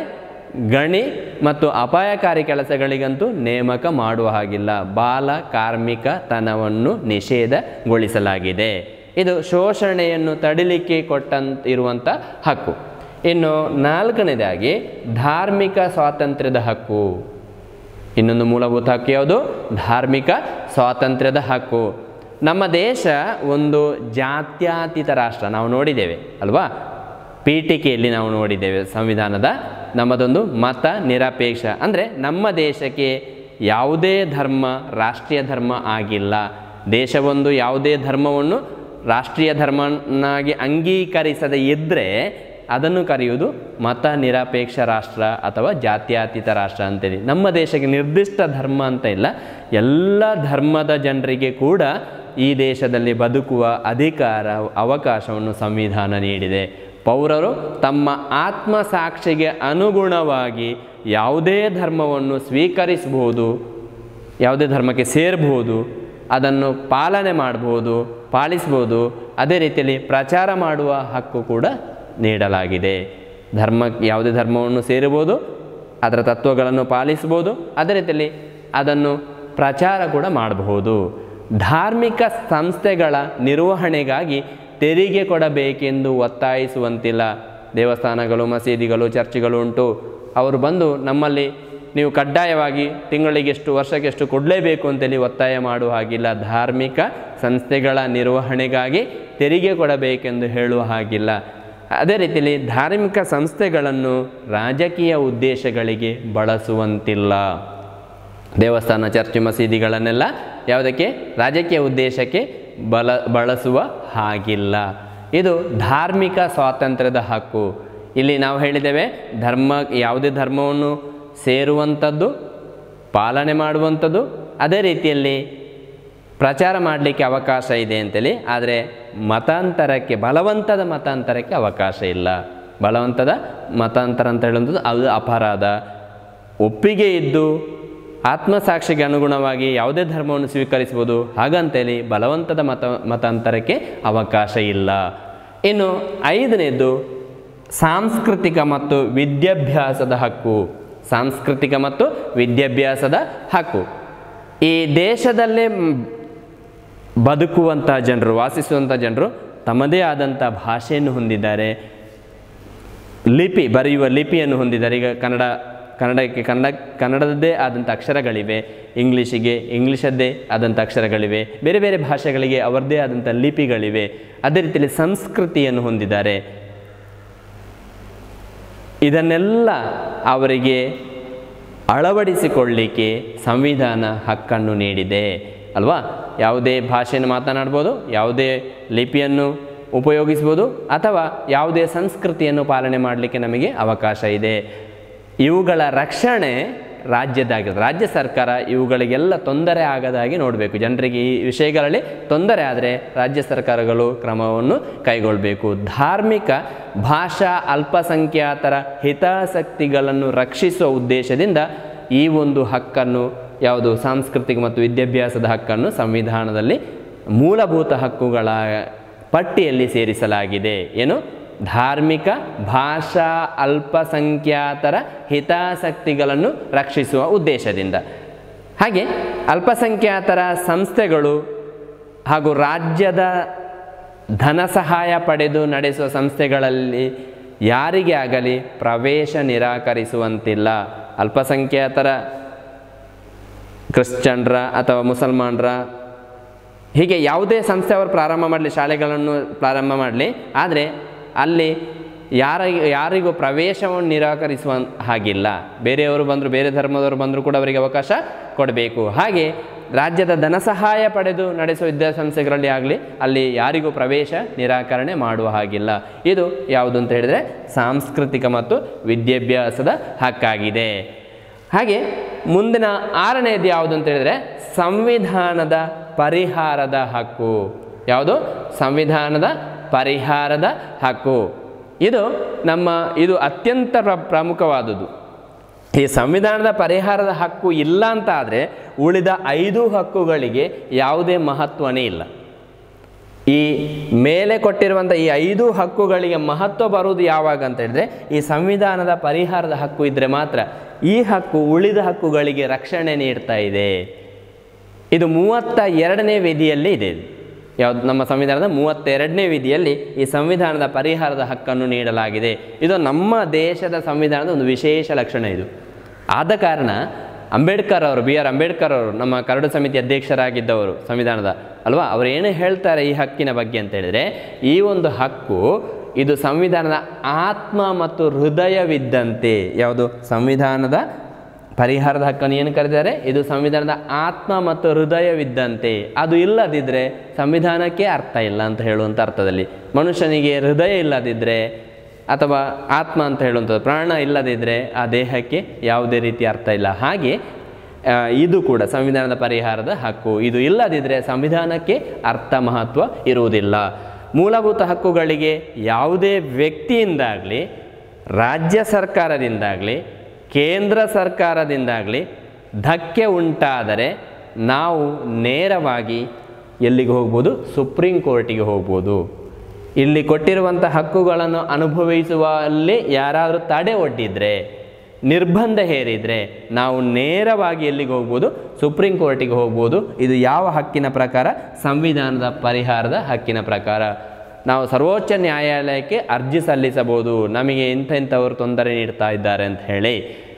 ಗಣಿ ಮತ್ತು ಅಪಾಯಕಾರಿ ಕೆಲಸಗಳಿಗಂತೂ ನೇಮಕ ಮಾಡುವ ಹಾಗಿಲ್ಲ ಬಾಲ ಕಾರ್ಮಿಕತನವನ್ನು ನಿಷೇಧಗೊಳಿಸಲಾಗಿದೆ ಇದು ಶೋಷಣೆಯನ್ನು ತಡಿಲಿಕ್ಕೆ ಕೊಟ್ಟಂತ ಇರುವಂಥ ಹಕ್ಕು ಇನ್ನು ನಾಲ್ಕನೇದಾಗಿ ಧಾರ್ಮಿಕ ಸ್ವಾತಂತ್ರ್ಯದ ಹಕ್ಕು ಇನ್ನೊಂದು ಮೂಲಭೂತ ಹಕ್ಕು ಯಾವುದು ಧಾರ್ಮಿಕ ಸ್ವಾತಂತ್ರ್ಯದ ಹಕ್ಕು ನಮ್ಮ ದೇಶ ಒಂದು ಜಾತ್ಯತೀತ ರಾಷ್ಟ್ರ ನಾವು ನೋಡಿದ್ದೇವೆ ಅಲ್ವಾ ಪೀಠಿಕೆಯಲ್ಲಿ ನಾವು ನೋಡಿದ್ದೇವೆ ಸಂವಿಧಾನದ ನಮ್ಮದೊಂದು ಮತ ನಿರಪೇಕ್ಷ ಅಂದರೆ ನಮ್ಮ ದೇಶಕ್ಕೆ ಯಾವುದೇ ಧರ್ಮ ರಾಷ್ಟ್ರೀಯ ಧರ್ಮ ಆಗಿಲ್ಲ ದೇಶವೊಂದು ಯಾವುದೇ ಧರ್ಮವನ್ನು ರಾಷ್ಟ್ರೀಯ ಧರ್ಮನಾಗಿ ಅಂಗೀಕರಿಸದೇ ಇದ್ದರೆ ಅದನ್ನು ಕರೆಯುವುದು ಮತ ನಿರಪೇಕ್ಷ ರಾಷ್ಟ್ರ ಅಥವಾ ಜಾತ್ಯತೀತ ರಾಷ್ಟ್ರ ಅಂತೇಳಿ ನಮ್ಮ ದೇಶಕ್ಕೆ ನಿರ್ದಿಷ್ಟ ಧರ್ಮ ಅಂತ ಇಲ್ಲ ಎಲ್ಲ ಧರ್ಮದ ಜನರಿಗೆ ಕೂಡ ಈ ದೇಶದಲ್ಲಿ ಬದುಕುವ ಅಧಿಕಾರ ಅವಕಾಶವನ್ನು ಸಂವಿಧಾನ ನೀಡಿದೆ ಪೌರರು ತಮ್ಮ ಆತ್ಮಸಾಕ್ಷಿಗೆ ಅನುಗುಣವಾಗಿ ಯಾವುದೇ ಧರ್ಮವನ್ನು ಸ್ವೀಕರಿಸಬಹುದು ಯಾವುದೇ ಧರ್ಮಕ್ಕೆ ಸೇರಬಹುದು ಅದನ್ನು ಪಾಲನೆ ಮಾಡ್ಬೋದು ಪಾಲಿಸ್ಬೋದು ಅದೇ ರೀತಿಯಲ್ಲಿ ಪ್ರಚಾರ ಮಾಡುವ ಹಕ್ಕು ಕೂಡ ನೀಡಲಾಗಿದೆ ಧರ್ಮ ಯಾವುದೇ ಧರ್ಮವನ್ನು ಸೇರಬಹುದು ಅದರ ತತ್ವಗಳನ್ನು ಪಾಲಿಸ್ಬೋದು ಅದೇ ರೀತಿಯಲ್ಲಿ ಅದನ್ನು ಪ್ರಚಾರ ಕೂಡ ಮಾಡಬಹುದು ಧಾರ್ಮಿಕ ಸಂಸ್ಥೆಗಳ ನಿರ್ವಹಣೆಗಾಗಿ ತೆರಿಗೆ ಕೊಡಬೇಕೆಂದು ಒತ್ತಾಯಿಸುವಂತಿಲ್ಲ ದೇವಸ್ಥಾನಗಳು ಮಸೀದಿಗಳು ಚರ್ಚ್ಗಳು ಉಂಟು ಅವರು ಬಂದು ನಮ್ಮಲ್ಲಿ ನೀವು ಕಡ್ಡಾಯವಾಗಿ ತಿಂಗಳಿಗೆಷ್ಟು ವರ್ಷಕ್ಕೆಷ್ಟು ಕೊಡಲೇಬೇಕು ಅಂತೇಳಿ ಒತ್ತಾಯ ಮಾಡುವ ಹಾಗಿಲ್ಲ ಧಾರ್ಮಿಕ ಸಂಸ್ಥೆಗಳ ನಿರ್ವಹಣೆಗಾಗಿ ತೆರಿಗೆ ಕೊಡಬೇಕೆಂದು ಹೇಳುವ ಹಾಗಿಲ್ಲ ಅದೇ ರೀತಿಯಲ್ಲಿ ಧಾರ್ಮಿಕ ಸಂಸ್ಥೆಗಳನ್ನು ರಾಜಕೀಯ ಉದ್ದೇಶಗಳಿಗೆ ಬಳಸುವಂತಿಲ್ಲ ದೇವಸ್ಥಾನ ಚರ್ಚ್ ಮಸೀದಿಗಳನ್ನೆಲ್ಲ ಯಾವುದಕ್ಕೆ ರಾಜಕೀಯ ಉದ್ದೇಶಕ್ಕೆ ಬಲ ಬಳಸುವ ಹಾಗಿಲ್ಲ ಇದು ಧಾರ್ಮಿಕ ಸ್ವಾತಂತ್ರ್ಯದ ಹಕ್ಕು ಇಲ್ಲಿ ನಾವು ಹೇಳಿದ್ದೇವೆ ಧರ್ಮ ಯಾವುದೇ ಧರ್ಮವನ್ನು ಸೇರುವಂಥದ್ದು ಪಾಲನೆ ಮಾಡುವಂಥದ್ದು ಅದೇ ರೀತಿಯಲ್ಲಿ ಪ್ರಚಾರ ಮಾಡಲಿಕ್ಕೆ ಅವಕಾಶ ಇದೆ ಅಂತೇಳಿ ಆದರೆ ಮತಾಂತರಕ್ಕೆ ಬಲವಂತದ ಮತಾಂತರಕ್ಕೆ ಅವಕಾಶ ಇಲ್ಲ ಬಲವಂತದ ಮತಾಂತರ ಅಂತ ಹೇಳುವಂಥದ್ದು ಅದು ಅಪರಾಧ ಒಪ್ಪಿಗೆ ಇದ್ದು ಆತ್ಮಸಾಕ್ಷಿಗೆ ಅನುಗುಣವಾಗಿ ಯಾವುದೇ ಧರ್ಮವನ್ನು ಸ್ವೀಕರಿಸ್ಬೋದು ಹಾಗಂತೇಳಿ ಬಲವಂತದ ಮತ ಮತಾಂತರಕ್ಕೆ ಅವಕಾಶ ಇಲ್ಲ ಇನ್ನು ಐದನೇದು ಸಾಂಸ್ಕೃತಿಕ ಮತ್ತು ವಿದ್ಯಾಭ್ಯಾಸದ ಹಕ್ಕು ಸಾಂಸ್ಕೃತಿಕ ಮತ್ತು ವಿದ್ಯಾಭ್ಯಾಸದ ಹಕ್ಕು ಈ ದೇಶದಲ್ಲೇ ಮ್, ಬದುಕುವಂಥ ಜನರು ವಾಸಿಸುವಂಥ ಜನರು ತಮ್ಮದೇ ಆದಂಥ ಭಾಷೆಯನ್ನು ಹೊಂದಿದ್ದಾರೆ ಲಿಪಿ ಬರೆಯುವ ಲಿಪಿಯನ್ನು ಹೊಂದಿದ್ದಾರೆ ಈಗ ಕನ್ನಡ ಕನ್ನಡಕ್ಕೆ ಕನ್ನಡ ಕನ್ನಡದದ್ದೇ ಆದಂಥ ಅಕ್ಷರಗಳಿವೆ ಇಂಗ್ಲೀಷಿಗೆ ಇಂಗ್ಲೀಷದ್ದೇ ಆದಂಥ ಅಕ್ಷರಗಳಿವೆ ಬೇರೆ ಬೇರೆ ಭಾಷೆಗಳಿಗೆ ಅವರದ್ದೇ ಆದಂಥ ಲಿಪಿಗಳಿವೆ ಅದೇ ರೀತಿಯಲ್ಲಿ ಸಂಸ್ಕೃತಿಯನ್ನು ಹೊಂದಿದ್ದಾರೆ ಇದನ್ನೆಲ್ಲ ಅವರಿಗೆ ಅಳವಡಿಸಿಕೊಳ್ಳಿಕ್ಕೆ ಸಂವಿಧಾನ ಹಕ್ಕನ್ನು ನೀಡಿದೆ ಅಲ್ವಾ ಯಾವುದೇ ಭಾಷೆಯನ್ನು ಮಾತನಾಡ್ಬೋದು ಯಾವುದೇ ಲಿಪಿಯನ್ನು ಉಪಯೋಗಿಸ್ಬೋದು ಅಥವಾ ಯಾವುದೇ ಸಂಸ್ಕೃತಿಯನ್ನು ಪಾಲನೆ ಮಾಡಲಿಕ್ಕೆ ನಮಗೆ ಅವಕಾಶ ಇದೆ ಇವುಗಳ ರಕ್ಷಣೆ ರಾಜ್ಯದಾಗಿದೆ ರಾಜ್ಯ ಸರ್ಕಾರ ಇವುಗಳಿಗೆಲ್ಲ ತೊಂದರೆ ಆಗದಾಗಿ ನೋಡಬೇಕು ಜನರಿಗೆ ಈ ವಿಷಯಗಳಲ್ಲಿ ತೊಂದರೆ ಆದರೆ ರಾಜ್ಯ ಸರ್ಕಾರಗಳು ಕ್ರಮವನ್ನು ಕೈಗೊಳ್ಳಬೇಕು ಧಾರ್ಮಿಕ ಭಾಷಾ ಅಲ್ಪಸಂಖ್ಯಾತರ ಹಿತಾಸಕ್ತಿಗಳನ್ನು ರಕ್ಷಿಸುವ ಉದ್ದೇಶದಿಂದ ಈ ಒಂದು ಹಕ್ಕನ್ನು ಯಾವುದು ಸಾಂಸ್ಕೃತಿಕ ಮತ್ತು ವಿದ್ಯಾಭ್ಯಾಸದ ಹಕ್ಕನ್ನು ಸಂವಿಧಾನದಲ್ಲಿ ಮೂಲಭೂತ ಹಕ್ಕುಗಳ ಪಟ್ಟಿಯಲ್ಲಿ ಸೇರಿಸಲಾಗಿದೆ ಏನು ಧಾರ್ಮಿಕ ಭಾಷಾ ಅಲ್ಪಸಂಖ್ಯಾತರ ಹಿತಾಸಕ್ತಿಗಳನ್ನು ರಕ್ಷಿಸುವ ಉದ್ದೇಶದಿಂದ ಹಾಗೆ ಅಲ್ಪಸಂಖ್ಯಾತರ ಸಂಸ್ಥೆಗಳು ಹಾಗೂ ರಾಜ್ಯದ ಧನ ಸಹಾಯ ಪಡೆದು ನಡೆಸುವ ಸಂಸ್ಥೆಗಳಲ್ಲಿ ಯಾರಿಗೆ ಆಗಲಿ ಪ್ರವೇಶ ನಿರಾಕರಿಸುವಂತಿಲ್ಲ ಅಲ್ಪಸಂಖ್ಯಾತರ ಕ್ರಿಶ್ಚನ್ರ ಅಥವಾ ಮುಸಲ್ಮಾನರ ಹೀಗೆ ಯಾವುದೇ ಸಂಸ್ಥೆ ಅವರು ಪ್ರಾರಂಭ ಮಾಡಲಿ ಶಾಲೆಗಳನ್ನು ಪ್ರಾರಂಭ ಮಾಡಲಿ ಆದರೆ ಅಲ್ಲಿ ಯಾರ ಯಾರಿಗೂ ಪ್ರವೇಶವನ್ನು ನಿರಾಕರಿಸುವ ಹಾಗಿಲ್ಲ ಬೇರೆಯವರು ಬಂದರು ಬೇರೆ ಧರ್ಮದವರು ಬಂದರೂ ಕೂಡ ಅವರಿಗೆ ಅವಕಾಶ ಕೊಡಬೇಕು ಹಾಗೆ ರಾಜ್ಯದ ಧನ ಸಹಾಯ ಪಡೆದು ನಡೆಸುವ ವಿದ್ಯಾಸಂಸ್ಥೆಗಳಲ್ಲಿ ಆಗಲಿ ಅಲ್ಲಿ ಯಾರಿಗೂ ಪ್ರವೇಶ ನಿರಾಕರಣೆ ಮಾಡುವ ಹಾಗಿಲ್ಲ ಇದು ಯಾವುದು ಅಂತ ಹೇಳಿದರೆ ಸಾಂಸ್ಕೃತಿಕ ಮತ್ತು ವಿದ್ಯಾಭ್ಯಾಸದ ಹಕ್ಕಾಗಿದೆ ಹಾಗೆ ಮುಂದಿನ ಆರನೆಯದು ಯಾವುದು ಅಂತ ಹೇಳಿದರೆ ಸಂವಿಧಾನದ ಪರಿಹಾರದ ಹಕ್ಕು ಯಾವುದು ಸಂವಿಧಾನದ ಪರಿಹಾರದ ಹಕ್ಕು ಇದು ನಮ್ಮ ಇದು ಅತ್ಯಂತ ಪ್ರ ಪ್ರಮುಖವಾದುದು ಈ ಸಂವಿಧಾನದ ಪರಿಹಾರದ ಹಕ್ಕು ಇಲ್ಲ ಅಂತ ಆದರೆ ಉಳಿದ ಐದು ಹಕ್ಕುಗಳಿಗೆ ಯಾವುದೇ ಮಹತ್ವನೇ ಇಲ್ಲ ಈ ಮೇಲೆ ಕೊಟ್ಟಿರುವಂಥ ಈ ಐದು ಹಕ್ಕುಗಳಿಗೆ ಮಹತ್ವ ಬರುವುದು ಯಾವಾಗ ಅಂತ ಹೇಳಿದ್ರೆ ಈ ಸಂವಿಧಾನದ ಪರಿಹಾರದ ಹಕ್ಕು ಇದ್ದರೆ ಮಾತ್ರ ಈ ಹಕ್ಕು ಉಳಿದ ಹಕ್ಕುಗಳಿಗೆ ರಕ್ಷಣೆ ನೀಡ್ತಾ ಇದೆ ಇದು ಮೂವತ್ತ ಎರಡನೇ ವಿಧಿಯಲ್ಲಿ ಇದೆ ಇದು. ಯಾವುದು ನಮ್ಮ ಸಂವಿಧಾನದ ಮೂವತ್ತೆರಡನೇ ವಿಧಿಯಲ್ಲಿ ಈ ಸಂವಿಧಾನದ ಪರಿಹಾರದ ಹಕ್ಕನ್ನು ನೀಡಲಾಗಿದೆ ಇದು ನಮ್ಮ ದೇಶದ ಸಂವಿಧಾನದ ಒಂದು ವಿಶೇಷ ಲಕ್ಷಣ ಇದು ಆದ ಕಾರಣ ಅಂಬೇಡ್ಕರ್ ಅವರು ಬಿ ಆರ್ ಅಂಬೇಡ್ಕರ್ ಅವರು ನಮ್ಮ ಕರಡು ಸಮಿತಿ ಅಧ್ಯಕ್ಷರಾಗಿದ್ದವರು ಸಂವಿಧಾನದ ಅಲ್ವಾ ಅವರು ಏನು ಹೇಳ್ತಾರೆ ಈ ಹಕ್ಕಿನ ಬಗ್ಗೆ ಅಂತ ಹೇಳಿದರೆ ಈ ಒಂದು ಹಕ್ಕು ಇದು ಸಂವಿಧಾನದ ಆತ್ಮ ಮತ್ತು ಹೃದಯವಿದ್ದಂತೆ ಯಾವುದು ಸಂವಿಧಾನದ ಪರಿಹಾರದ ಹಕ್ಕನ್ನು ಏನು ಕರೆದಿದ್ದಾರೆ ಇದು ಸಂವಿಧಾನದ ಆತ್ಮ ಮತ್ತು ಹೃದಯವಿದ್ದಂತೆ ಅದು ಇಲ್ಲದಿದ್ದರೆ ಸಂವಿಧಾನಕ್ಕೆ ಅರ್ಥ ಇಲ್ಲ ಅಂತ ಹೇಳುವಂಥ ಅರ್ಥದಲ್ಲಿ ಮನುಷ್ಯನಿಗೆ ಹೃದಯ ಇಲ್ಲದಿದ್ದರೆ ಅಥವಾ ಆತ್ಮ ಅಂತ ಹೇಳುವಂಥದ್ದು ಪ್ರಾಣ ಇಲ್ಲದಿದ್ದರೆ ಆ ದೇಹಕ್ಕೆ ಯಾವುದೇ ರೀತಿ ಅರ್ಥ ಇಲ್ಲ ಹಾಗೆ ಆ, ಇದು ಕೂಡ ಸಂವಿಧಾನದ ಪರಿಹಾರದ ಹಕ್ಕು ಇದು ಇಲ್ಲದಿದ್ದರೆ ಸಂವಿಧಾನಕ್ಕೆ ಅರ್ಥ ಮಹತ್ವ ಇರುವುದಿಲ್ಲ ಮೂಲಭೂತ ಹಕ್ಕುಗಳಿಗೆ ಯಾವುದೇ ವ್ಯಕ್ತಿಯಿಂದಾಗಲಿ ರಾಜ್ಯ ಸರ್ಕಾರದಿಂದಾಗಲಿ ಕೇಂದ್ರ ಸರ್ಕಾರದಿಂದಾಗಲಿ ಧಕ್ಕೆ ಉಂಟಾದರೆ ನಾವು ನೇರವಾಗಿ ಎಲ್ಲಿಗೆ ಹೋಗ್ಬೋದು ಸುಪ್ರೀಂ ಕೋರ್ಟಿಗೆ ಹೋಗ್ಬೋದು ಇಲ್ಲಿ ಕೊಟ್ಟಿರುವಂಥ ಹಕ್ಕುಗಳನ್ನು ಅನುಭವಿಸುವಲ್ಲಿ ಯಾರಾದರೂ ತಡೆ ಒಡ್ಡಿದರೆ ನಿರ್ಬಂಧ ಹೇರಿದರೆ ನಾವು ನೇರವಾಗಿ ಎಲ್ಲಿಗೆ ಹೋಗ್ಬೋದು ಸುಪ್ರೀಂ ಕೋರ್ಟಿಗೆ ಹೋಗ್ಬೋದು ಇದು ಯಾವ ಹಕ್ಕಿನ ಪ್ರಕಾರ ಸಂವಿಧಾನದ ಪರಿಹಾರದ ಹಕ್ಕಿನ ಪ್ರಕಾರ ನಾವು ಸರ್ವೋಚ್ಚ ನ್ಯಾಯಾಲಯಕ್ಕೆ ಅರ್ಜಿ ಸಲ್ಲಿಸಬಹುದು ನಮಗೆ ಇಂಥ ಇಂಥವರು ತೊಂದರೆ ನೀಡ್ತಾ ಇದ್ದಾರೆ ಅಂತ ಹೇಳಿ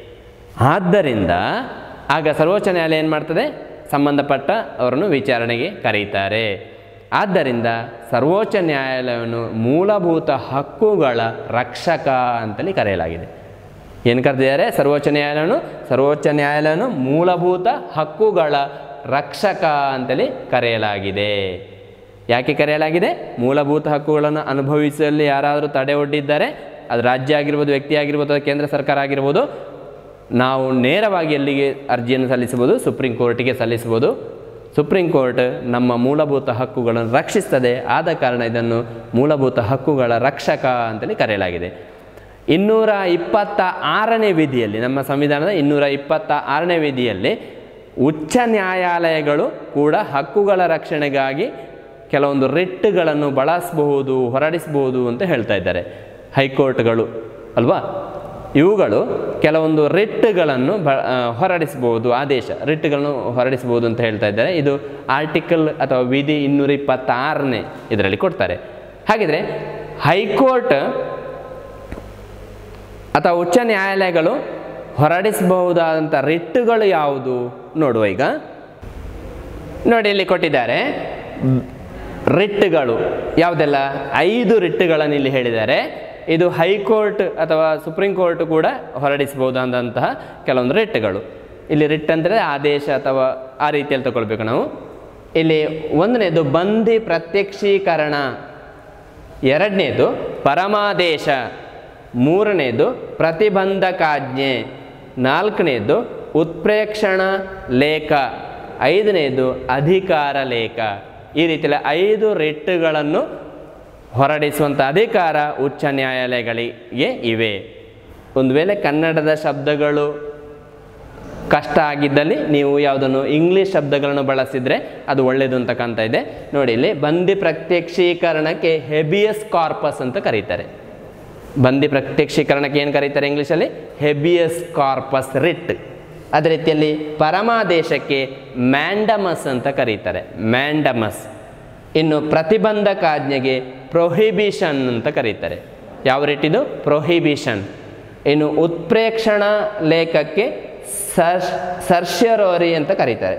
ಆದ್ದರಿಂದ ಆಗ ಸರ್ವೋಚ್ಚ ನ್ಯಾಯಾಲಯ ಏನು ಮಾಡ್ತದೆ ಸಂಬಂಧಪಟ್ಟ ಅವರನ್ನು ವಿಚಾರಣೆಗೆ ಕರೀತಾರೆ ಆದ್ದರಿಂದ ಸರ್ವೋಚ್ಚ ನ್ಯಾಯಾಲಯವನ್ನು ಮೂಲಭೂತ ಹಕ್ಕುಗಳ ರಕ್ಷಕ ಅಂತಲೇ ಕರೆಯಲಾಗಿದೆ ಏನು ಕರೆದಿದ್ದಾರೆ ಸರ್ವೋಚ್ಚ ನ್ಯಾಯಾಲಯವನ್ನು ಸರ್ವೋಚ್ಚ ನ್ಯಾಯಾಲಯವನ್ನು ಮೂಲಭೂತ ಹಕ್ಕುಗಳ ರಕ್ಷಕ ಅಂತಲೇ ಕರೆಯಲಾಗಿದೆ ಯಾಕೆ ಕರೆಯಲಾಗಿದೆ ಮೂಲಭೂತ ಹಕ್ಕುಗಳನ್ನು ಅನುಭವಿಸುವಲ್ಲಿ ಯಾರಾದರೂ ತಡೆ ಒಡ್ಡಿದ್ದಾರೆ ಅದು ರಾಜ್ಯ ಆಗಿರ್ಬೋದು ವ್ಯಕ್ತಿ ಆಗಿರ್ಬೋದು ಅಥವಾ ಕೇಂದ್ರ ಸರ್ಕಾರ ಆಗಿರ್ಬೋದು ನಾವು ನೇರವಾಗಿ ಎಲ್ಲಿಗೆ ಅರ್ಜಿಯನ್ನು ಸಲ್ಲಿಸಬಹುದು ಸುಪ್ರೀಂ ಕೋರ್ಟಿಗೆ ಸಲ್ಲಿಸಬಹುದು ಸುಪ್ರೀಂ ಕೋರ್ಟ್ ನಮ್ಮ ಮೂಲಭೂತ ಹಕ್ಕುಗಳನ್ನು ರಕ್ಷಿಸ್ತದೆ ಆದ ಕಾರಣ ಇದನ್ನು ಮೂಲಭೂತ ಹಕ್ಕುಗಳ ರಕ್ಷಕ ಅಂತಲೇ ಕರೆಯಲಾಗಿದೆ ಇನ್ನೂರ ಇಪ್ಪತ್ತ ಆರನೇ ವಿಧಿಯಲ್ಲಿ ನಮ್ಮ ಸಂವಿಧಾನದ ಇನ್ನೂರ ಇಪ್ಪತ್ತ ಆರನೇ ವಿಧಿಯಲ್ಲಿ ಉಚ್ಚ ನ್ಯಾಯಾಲಯಗಳು ಕೂಡ ಹಕ್ಕುಗಳ ರಕ್ಷಣೆಗಾಗಿ ಕೆಲವೊಂದು ರಿಟ್ಗಳನ್ನು ಬಳಸಬಹುದು ಹೊರಡಿಸಬಹುದು ಅಂತ ಹೇಳ್ತಾ ಇದ್ದಾರೆ ಹೈಕೋರ್ಟ್ಗಳು ಅಲ್ವಾ ಇವುಗಳು ಕೆಲವೊಂದು ರಿಟ್ಗಳನ್ನು ಬ ಆ, ಹೊರಡಿಸಬಹುದು ಆದೇಶ ರಿಟ್ಗಳನ್ನು ಹೊರಡಿಸಬಹುದು ಅಂತ ಹೇಳ್ತಾ ಇದ್ದಾರೆ ಇದು ಆರ್ಟಿಕಲ್ ಅಥವಾ ವಿಧಿ ಇನ್ನೂರ ಇಪ್ಪತ್ತಾರನೇ ಇದರಲ್ಲಿ ಕೊಡ್ತಾರೆ ಹಾಗಿದ್ರೆ ಹೈಕೋರ್ಟ್ ಅಥವಾ ಉಚ್ಚ ನ್ಯಾಯಾಲಯಗಳು ಹೊರಡಿಸಬಹುದಾದಂಥ ರಿಟ್ಟುಗಳು ಯಾವುದು ನೋಡುವ ಈಗ ನೋಡಿ ಇಲ್ಲಿ ಕೊಟ್ಟಿದ್ದಾರೆ ರಿಟ್ಗಳು ಯಾವುದೆಲ್ಲ ಐದು ರಿಟ್ಗಳನ್ನು ಇಲ್ಲಿ ಹೇಳಿದ್ದಾರೆ ಇದು ಹೈಕೋರ್ಟ್ ಅಥವಾ ಸುಪ್ರೀಂ ಕೋರ್ಟ್ ಕೂಡ ಹೊರಡಿಸಬಹುದಾದಂತಹ ಕೆಲವೊಂದು ರಿಟ್ಗಳು ಇಲ್ಲಿ ರಿಟ್ ಅಂದರೆ ಆದೇಶ ಅಥವಾ ಆ ರೀತಿಯಲ್ಲಿ ತಗೊಳ್ಬೇಕು ನಾವು ಇಲ್ಲಿ ಒಂದನೇದು ಬಂದಿ ಪ್ರತ್ಯಕ್ಷೀಕರಣ ಎರಡನೇದು ಪರಮಾದೇಶ ಮೂರನೇದು ಪ್ರತಿಬಂಧಕಾಜ್ಞೆ ನಾಲ್ಕನೇದು ಉತ್ಪ್ರೇಕ್ಷಣ ಲೇಖ ಐದನೇದು ಅಧಿಕಾರ ಲೇಖ ಈ ರೀತಿಯಲ್ಲಿ ಐದು ರಿಟ್ಟುಗಳನ್ನು ಹೊರಡಿಸುವಂಥ ಅಧಿಕಾರ ಉಚ್ಚ ನ್ಯಾಯಾಲಯಗಳಿಗೆ ಇವೆ ಒಂದು ವೇಳೆ ಕನ್ನಡದ ಶಬ್ದಗಳು ಕಷ್ಟ ಆಗಿದ್ದಲ್ಲಿ ನೀವು ಯಾವುದನ್ನು ಇಂಗ್ಲೀಷ್ ಶಬ್ದಗಳನ್ನು ಬಳಸಿದರೆ ಅದು ಒಳ್ಳೆಯದು ಅಂತ ಕಾಣ್ತಾ ಇದೆ ನೋಡಿ ಇಲ್ಲಿ ಬಂದಿ ಪ್ರತ್ಯಕ್ಷೀಕರಣಕ್ಕೆ ಹೆಬಿಯಸ್ ಕಾರ್ಪಸ್ ಅಂತ ಕರೀತಾರೆ ಬಂದಿ ಪ್ರತ್ಯಕ್ಷೀಕರಣಕ್ಕೆ ಏನು ಕರೀತಾರೆ ಇಂಗ್ಲೀಷಲ್ಲಿ ಹೆಬಿಯಸ್ ಕಾರ್ಪಸ್ ರಿಟ್ ಅದೇ ರೀತಿಯಲ್ಲಿ ಪರಮಾದೇಶಕ್ಕೆ ಮ್ಯಾಂಡಮಸ್ ಅಂತ ಕರೀತಾರೆ ಮ್ಯಾಂಡಮಸ್ ಇನ್ನು ಪ್ರತಿಬಂಧಕಾಜ್ಞೆಗೆ ಪ್ರೊಹಿಬಿಷನ್ ಅಂತ ಕರೀತಾರೆ ಯಾವ ರಿಟ್ ಇದು ಪ್ರೊಹಿಬಿಷನ್ ಇನ್ನು ಉತ್ಪ್ರೇಕ್ಷಣ ಲೇಖಕ್ಕೆ ಸರ್ಶ್ ಸರ್ಶ್ಯರೋರಿ ಅಂತ ಕರೀತಾರೆ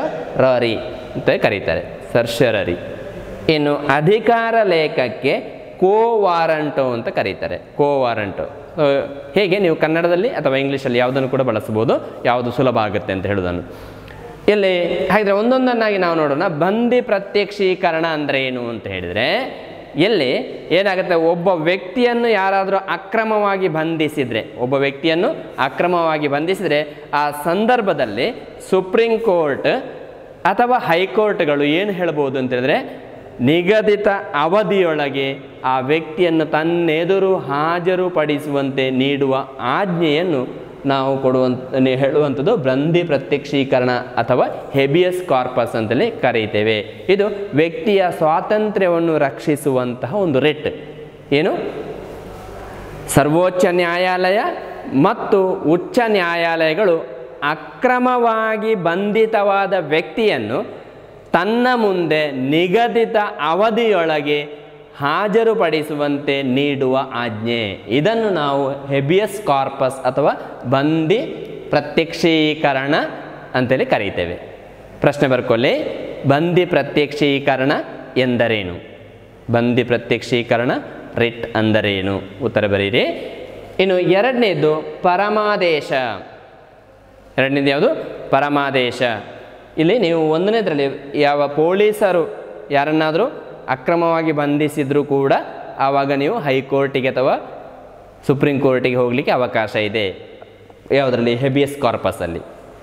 ಸರ್ಶ್ಯರರಿ ಅಂತ ಕರೀತಾರೆ ಸರ್ಶ್ಯರರಿ ಇನ್ನು ಅಧಿಕಾರ ಲೇಖಕ್ಕೆ ಕೋ ವಾರಂಟು ಅಂತ ಕರೀತಾರೆ ಕೋ ವಾರಂಟು ಆ, ಹೇಗೆ ನೀವು ಕನ್ನಡದಲ್ಲಿ ಅಥವಾ ಇಂಗ್ಲೀಷಲ್ಲಿ ಯಾವುದನ್ನು ಕೂಡ ಬಳಸ್ಬೋದು ಯಾವುದು ಸುಲಭ ಆಗುತ್ತೆ ಅಂತ ಹೇಳೋದನ್ನು ಇಲ್ಲಿ ಹಾಗಿದ್ರೆ ಒಂದೊಂದನ್ನಾಗಿ ನಾವು ನೋಡೋಣ ಬಂದಿ ಪ್ರತ್ಯಕ್ಷೀಕರಣ ಅಂದರೆ ಏನು ಅಂತ ಹೇಳಿದರೆ ಎಲ್ಲಿ ಏನಾಗುತ್ತೆ ಒಬ್ಬ ವ್ಯಕ್ತಿಯನ್ನು ಯಾರಾದರೂ ಅಕ್ರಮವಾಗಿ ಬಂಧಿಸಿದರೆ ಒಬ್ಬ ವ್ಯಕ್ತಿಯನ್ನು ಅಕ್ರಮವಾಗಿ ಬಂಧಿಸಿದರೆ ಆ ಸಂದರ್ಭದಲ್ಲಿ ಸುಪ್ರೀಂ ಕೋರ್ಟ್ ಅಥವಾ ಹೈಕೋರ್ಟ್ಗಳು ಏನು ಹೇಳ್ಬೋದು ಅಂತ ಹೇಳಿದ್ರೆ ನಿಗದಿತ ಅವಧಿಯೊಳಗೆ ಆ ವ್ಯಕ್ತಿಯನ್ನು ತನ್ನೆದುರು ಹಾಜರುಪಡಿಸುವಂತೆ ನೀಡುವ ಆಜ್ಞೆಯನ್ನು ನಾವು ಕೊಡುವಂತ ನೆ- ಹೇಳುವಂಥದ್ದು ಬಂದಿ ಪ್ರತ್ಯಕ್ಷೀಕರಣ ಅಥವಾ ಹೆಬಿಯಸ್ ಕಾರ್ಪಸ್ ಅಂತಲೇ ಕರೀತೇವೆ ಇದು ವ್ಯಕ್ತಿಯ ಸ್ವಾತಂತ್ರ್ಯವನ್ನು ರಕ್ಷಿಸುವಂತಹ ಒಂದು ರೆಟ್ ಏನು ಸರ್ವೋಚ್ಚ ನ್ಯಾಯಾಲಯ ಮತ್ತು ಉಚ್ಚ ನ್ಯಾಯಾಲಯಗಳು ಅಕ್ರಮವಾಗಿ ಬಂಧಿತವಾದ ವ್ಯಕ್ತಿಯನ್ನು ತನ್ನ ಮುಂದೆ ನಿಗದಿತ ಅವಧಿಯೊಳಗೆ ಹಾಜರುಪಡಿಸುವಂತೆ ನೀಡುವ ಆಜ್ಞೆ ಇದನ್ನು ನಾವು ಹೆಬಿಯಸ್ ಕಾರ್ಪಸ್ ಅಥವಾ ಬಂದಿ ಪ್ರತ್ಯಕ್ಷೀಕರಣ ಅಂತೇಳಿ ಕರೀತೇವೆ ಪ್ರಶ್ನೆ ಬರ್ಕೊಳ್ಳಿ ಬಂದಿ ಪ್ರತ್ಯಕ್ಷೀಕರಣ ಎಂದರೇನು ಬಂದಿ ಪ್ರತ್ಯಕ್ಷೀಕರಣ ರಿಟ್ ಅಂದರೇನು ಉತ್ತರ ಬರೀರಿ ಇನ್ನು ಎರಡನೇದು ಪರಮಾದೇಶ ಎರಡನೇದು ಯಾವುದು ಪರಮಾದೇಶ ಇಲ್ಲಿ ನೀವು ಒಂದನೇದರಲ್ಲಿ ಯಾವ ಪೊಲೀಸರು ಯಾರನ್ನಾದರೂ ಅಕ್ರಮವಾಗಿ ಬಂಧಿಸಿದರೂ ಕೂಡ ಆವಾಗ ನೀವು ಹೈಕೋರ್ಟಿಗೆ ಅಥವಾ ಸುಪ್ರೀಂ ಕೋರ್ಟಿಗೆ ಹೋಗಲಿಕ್ಕೆ ಅವಕಾಶ ಇದೆ ಯಾವುದರಲ್ಲಿ ಹೆಬಿಯಸ್ ಕಾರ್ಪಸಲ್ಲಿ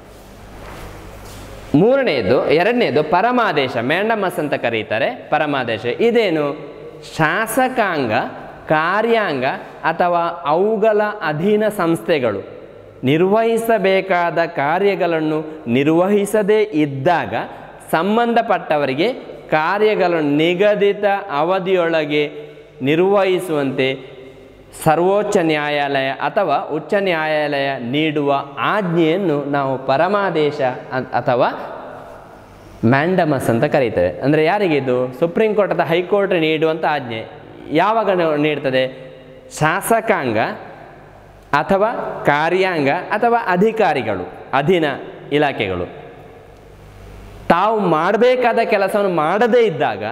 ಮೂರನೆಯದು ಎರಡನೇದು ಪರಮಾದೇಶ ಮ್ಯಾಂಡಮಸ್ ಅಂತ ಕರೀತಾರೆ ಪರಮಾದೇಶ ಇದೇನು ಶಾಸಕಾಂಗ ಕಾರ್ಯಾಂಗ ಅಥವಾ ಅವುಗಳ ಅಧೀನ ಸಂಸ್ಥೆಗಳು ನಿರ್ವಹಿಸಬೇಕಾದ ಕಾರ್ಯಗಳನ್ನು ನಿರ್ವಹಿಸದೇ ಇದ್ದಾಗ ಸಂಬಂಧಪಟ್ಟವರಿಗೆ ಕಾರ್ಯಗಳನ್ನು ನಿಗದಿತ ಅವಧಿಯೊಳಗೆ ನಿರ್ವಹಿಸುವಂತೆ ಸರ್ವೋಚ್ಚ ನ್ಯಾಯಾಲಯ ಅಥವಾ ಉಚ್ಚ ನ್ಯಾಯಾಲಯ ನೀಡುವ ಆಜ್ಞೆಯನ್ನು ನಾವು ಪರಮಾದೇಶ ಅ- ಅಥವಾ ಮ್ಯಾಂಡಮಸ್ ಅಂತ ಕರೀತೇವೆ ಅಂದರೆ ಯಾರಿಗೆ ಇದು ಸುಪ್ರೀಂ ಕೋರ್ಟ್ ಅಥವಾ ಹೈಕೋರ್ಟ್ ನೀಡುವಂಥ ಆಜ್ಞೆ ಯಾವಾಗ ನ- ನೀಡ್ತದೆ ಶಾಸಕಾಂಗ ಅಥವಾ ಕಾರ್ಯಾಂಗ ಅಥವಾ ಅಧಿಕಾರಿಗಳು ಅಧೀನ ಇಲಾಖೆಗಳು ತಾವು ಮಾಡಬೇಕಾದ ಕೆಲಸವನ್ನು ಮಾಡದೇ ಇದ್ದಾಗ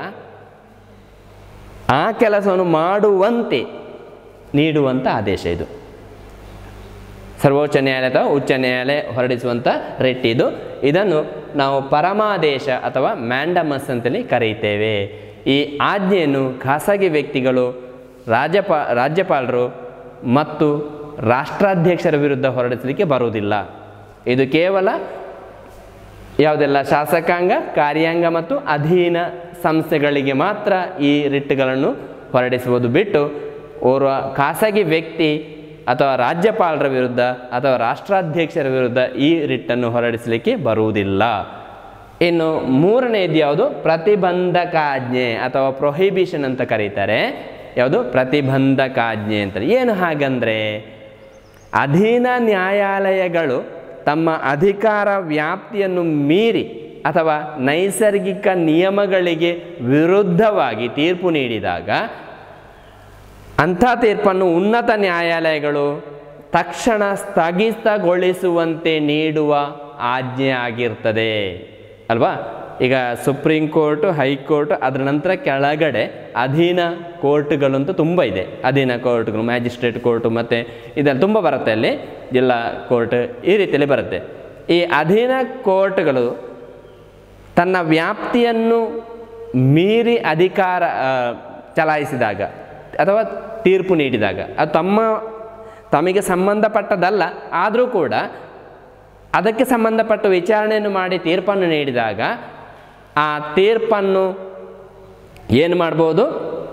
ಆ ಕೆಲಸವನ್ನು ಮಾಡುವಂತೆ ನೀಡುವಂಥ ಆದೇಶ ಇದು ಸರ್ವೋಚ್ಚ ನ್ಯಾಯಾಲಯ ಅಥವಾ ಉಚ್ಚ ನ್ಯಾಯಾಲಯ ಹೊರಡಿಸುವಂಥ ರೆಟ್ ಇದು ಇದನ್ನು ನಾವು ಪರಮಾದೇಶ ಅಥವಾ ಮ್ಯಾಂಡಮಸ್ ಅಂತೇಳಿ ಕರೆಯುತ್ತೇವೆ ಈ ಆಜ್ಞೆಯನ್ನು ಖಾಸಗಿ ವ್ಯಕ್ತಿಗಳು ರಾಜ್ಯಪಾ ರಾಜ್ಯಪಾಲರು ಮತ್ತು ರಾಷ್ಟ್ರಾಧ್ಯಕ್ಷರ ವಿರುದ್ಧ ಹೊರಡಿಸಲಿಕ್ಕೆ ಬರುವುದಿಲ್ಲ ಇದು ಕೇವಲ ಯಾವುದೆಲ್ಲ ಶಾಸಕಾಂಗ ಕಾರ್ಯಾಂಗ ಮತ್ತು ಅಧೀನ ಸಂಸ್ಥೆಗಳಿಗೆ ಮಾತ್ರ ಈ ರಿಟ್ಗಳನ್ನು ಹೊರಡಿಸುವುದು ಬಿಟ್ಟು ಓರ್ವ ಖಾಸಗಿ ವ್ಯಕ್ತಿ ಅಥವಾ ರಾಜ್ಯಪಾಲರ ವಿರುದ್ಧ ಅಥವಾ ರಾಷ್ಟ್ರಾಧ್ಯಕ್ಷರ ವಿರುದ್ಧ ಈ ರಿಟ್ಟನ್ನು ಹೊರಡಿಸಲಿಕ್ಕೆ ಬರುವುದಿಲ್ಲ ಇನ್ನು ಮೂರನೇದು ಯಾವುದು ಪ್ರತಿಬಂಧಕಾಜ್ಞೆ ಅಥವಾ ಪ್ರೊಹಿಬಿಷನ್ ಅಂತ ಕರೀತಾರೆ ಯಾವುದು ಪ್ರತಿಬಂಧಕಾಜ್ಞೆ ಅಂತ ಏನು ಹಾಗಂದ್ರೆ ಅಧೀನ ನ್ಯಾಯಾಲಯಗಳು ತಮ್ಮ ಅಧಿಕಾರ ವ್ಯಾಪ್ತಿಯನ್ನು ಮೀರಿ ಅಥವಾ ನೈಸರ್ಗಿಕ ನಿಯಮಗಳಿಗೆ ವಿರುದ್ಧವಾಗಿ ತೀರ್ಪು ನೀಡಿದಾಗ ಅಂಥ ತೀರ್ಪನ್ನು ಉನ್ನತ ನ್ಯಾಯಾಲಯಗಳು ತಕ್ಷಣ ಸ್ಥಗಿತಗೊಳಿಸುವಂತೆ ನೀಡುವ ಆಜ್ಞೆ ಆಗಿರ್ತದೆ ಅಲ್ವಾ ಈಗ ಸುಪ್ರೀಂ ಕೋರ್ಟು ಹೈಕೋರ್ಟ್ ಅದರ ನಂತರ ಕೆಳಗಡೆ ಅಧೀನ ಕೋರ್ಟ್ಗಳಂತೂ ತುಂಬ ಇದೆ ಅಧೀನ ಕೋರ್ಟ್ಗಳು ಮ್ಯಾಜಿಸ್ಟ್ರೇಟ್ ಕೋರ್ಟು ಮತ್ತು ಇದೆಲ್ಲ ತುಂಬ ಬರುತ್ತೆ ಅಲ್ಲಿ ಜಿಲ್ಲಾ ಕೋರ್ಟ್ ಈ ರೀತಿಯಲ್ಲಿ ಬರುತ್ತೆ ಈ ಅಧೀನ ಕೋರ್ಟ್ಗಳು ತನ್ನ ವ್ಯಾಪ್ತಿಯನ್ನು ಮೀರಿ ಅಧಿಕಾರ ಆ, ಚಲಾಯಿಸಿದಾಗ ಅಥವಾ ತೀರ್ಪು ನೀಡಿದಾಗ ಅದು ತಮ್ಮ ತಮಗೆ ಸಂಬಂಧಪಟ್ಟದಲ್ಲ ಆದರೂ ಕೂಡ ಅದಕ್ಕೆ ಸಂಬಂಧಪಟ್ಟ ವಿಚಾರಣೆಯನ್ನು ಮಾಡಿ ತೀರ್ಪನ್ನು ನೀಡಿದಾಗ ಆ ತೀರ್ಪನ್ನು ಏನು ಮಾಡ್ಬೋದು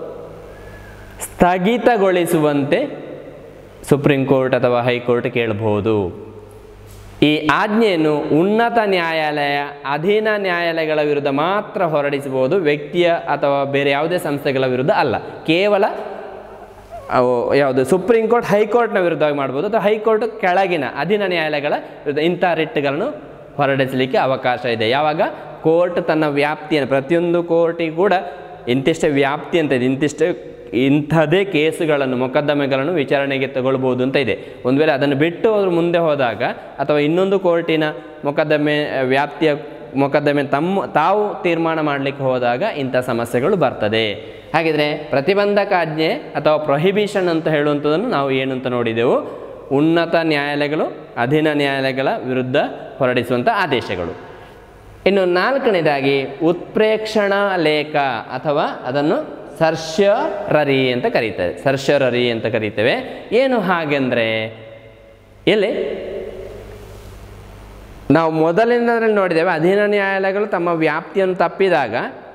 ಸ್ಥಗಿತಗೊಳಿಸುವಂತೆ ಸುಪ್ರೀಂ ಕೋರ್ಟ್ ಅಥವಾ ಹೈಕೋರ್ಟ್ ಕೇಳಬಹುದು ಈ ಆಜ್ಞೆಯನ್ನು ಉನ್ನತ ನ್ಯಾಯಾಲಯ ಅಧೀನ ನ್ಯಾಯಾಲಯಗಳ ವಿರುದ್ಧ ಮಾತ್ರ ಹೊರಡಿಸಬಹುದು ವ್ಯಕ್ತಿಯ ಅಥವಾ ಬೇರೆ ಯಾವುದೇ ಸಂಸ್ಥೆಗಳ ವಿರುದ್ಧ ಅಲ್ಲ ಕೇವಲ ಅವು ಯಾವುದು ಸುಪ್ರೀಂ ಕೋರ್ಟ್ ಹೈಕೋರ್ಟ್ನ ವಿರುದ್ಧವಾಗಿ ಮಾಡ್ಬೋದು ಅಥವಾ ಹೈಕೋರ್ಟ್ ಕೆಳಗಿನ ಅಧೀನ ನ್ಯಾಯಾಲಯಗಳ ವಿರುದ್ಧ ಇಂಥ ರಿಟ್ಗಳನ್ನು ಹೊರಡಿಸಲಿಕ್ಕೆ ಅವಕಾಶ ಇದೆ ಯಾವಾಗ ಕೋರ್ಟ್ ತನ್ನ ವ್ಯಾಪ್ತಿಯನ್ನು ಪ್ರತಿಯೊಂದು ಕೋರ್ಟಿಗೂ ಕೂಡ ಇಂತಿಷ್ಟೇ ವ್ಯಾಪ್ತಿ ಅಂತ ಇದೆ ಇಂತಿಷ್ಟೇ ಇಂಥದೇ ಕೇಸುಗಳನ್ನು ಮೊಕದ್ದಮೆಗಳನ್ನು ವಿಚಾರಣೆಗೆ ತಗೊಳ್ಬೋದು ಅಂತ ಇದೆ ಒಂದು ವೇಳೆ ಅದನ್ನು ಬಿಟ್ಟು ಅವರು ಮುಂದೆ ಹೋದಾಗ ಅಥವಾ ಇನ್ನೊಂದು ಕೋರ್ಟಿನ ಮೊಕದ್ದಮೆ ಆ, ವ್ಯಾಪ್ತಿಯ ಮೊಕದ್ದಮೆ ತಮ್ಮ ತಾವು ತೀರ್ಮಾನ ಮಾಡಲಿಕ್ಕೆ ಹೋದಾಗ ಇಂಥ ಸಮಸ್ಯೆಗಳು ಬರ್ತದೆ ಹಾಗಿದ್ರೆ ಪ್ರತಿಬಂಧಕಾಜ್ಞೆ ಅಥವಾ ಪ್ರೊಹಿಬಿಷನ್ ಅಂತ ಹೇಳುವಂಥದ್ದನ್ನು ನಾವು ಏನು ಅಂತ ನೋಡಿದೆವು ಉನ್ನತ ನ್ಯಾಯಾಲಯಗಳು ಅಧೀನ ನ್ಯಾಯಾಲಯಗಳ ವಿರುದ್ಧ ಹೊರಡಿಸುವಂಥ ಆದೇಶಗಳು ಇನ್ನು ನಾಲ್ಕನೇದಾಗಿ ಉತ್ಪ್ರೇಕ್ಷಣಾ ಲೇಖ ಅಥವಾ ಅದನ್ನು ಸರ್ಶ್ಯರರಿ ಅಂತ ಕರೀತೇವೆ ಸರ್ಶ್ಯರರಿ ಅಂತ ಕರೀತೇವೆ ಏನು ಹಾಗೆಂದರೆ ಇಲ್ಲಿ ನಾವು ಮೊದಲಿನದರಲ್ಲಿ ನೋಡಿದ್ದೇವೆ ಅಧೀನ ನ್ಯಾಯಾಲಯಗಳು ತಮ್ಮ ವ್ಯಾಪ್ತಿಯನ್ನು ತಪ್ಪಿದಾಗ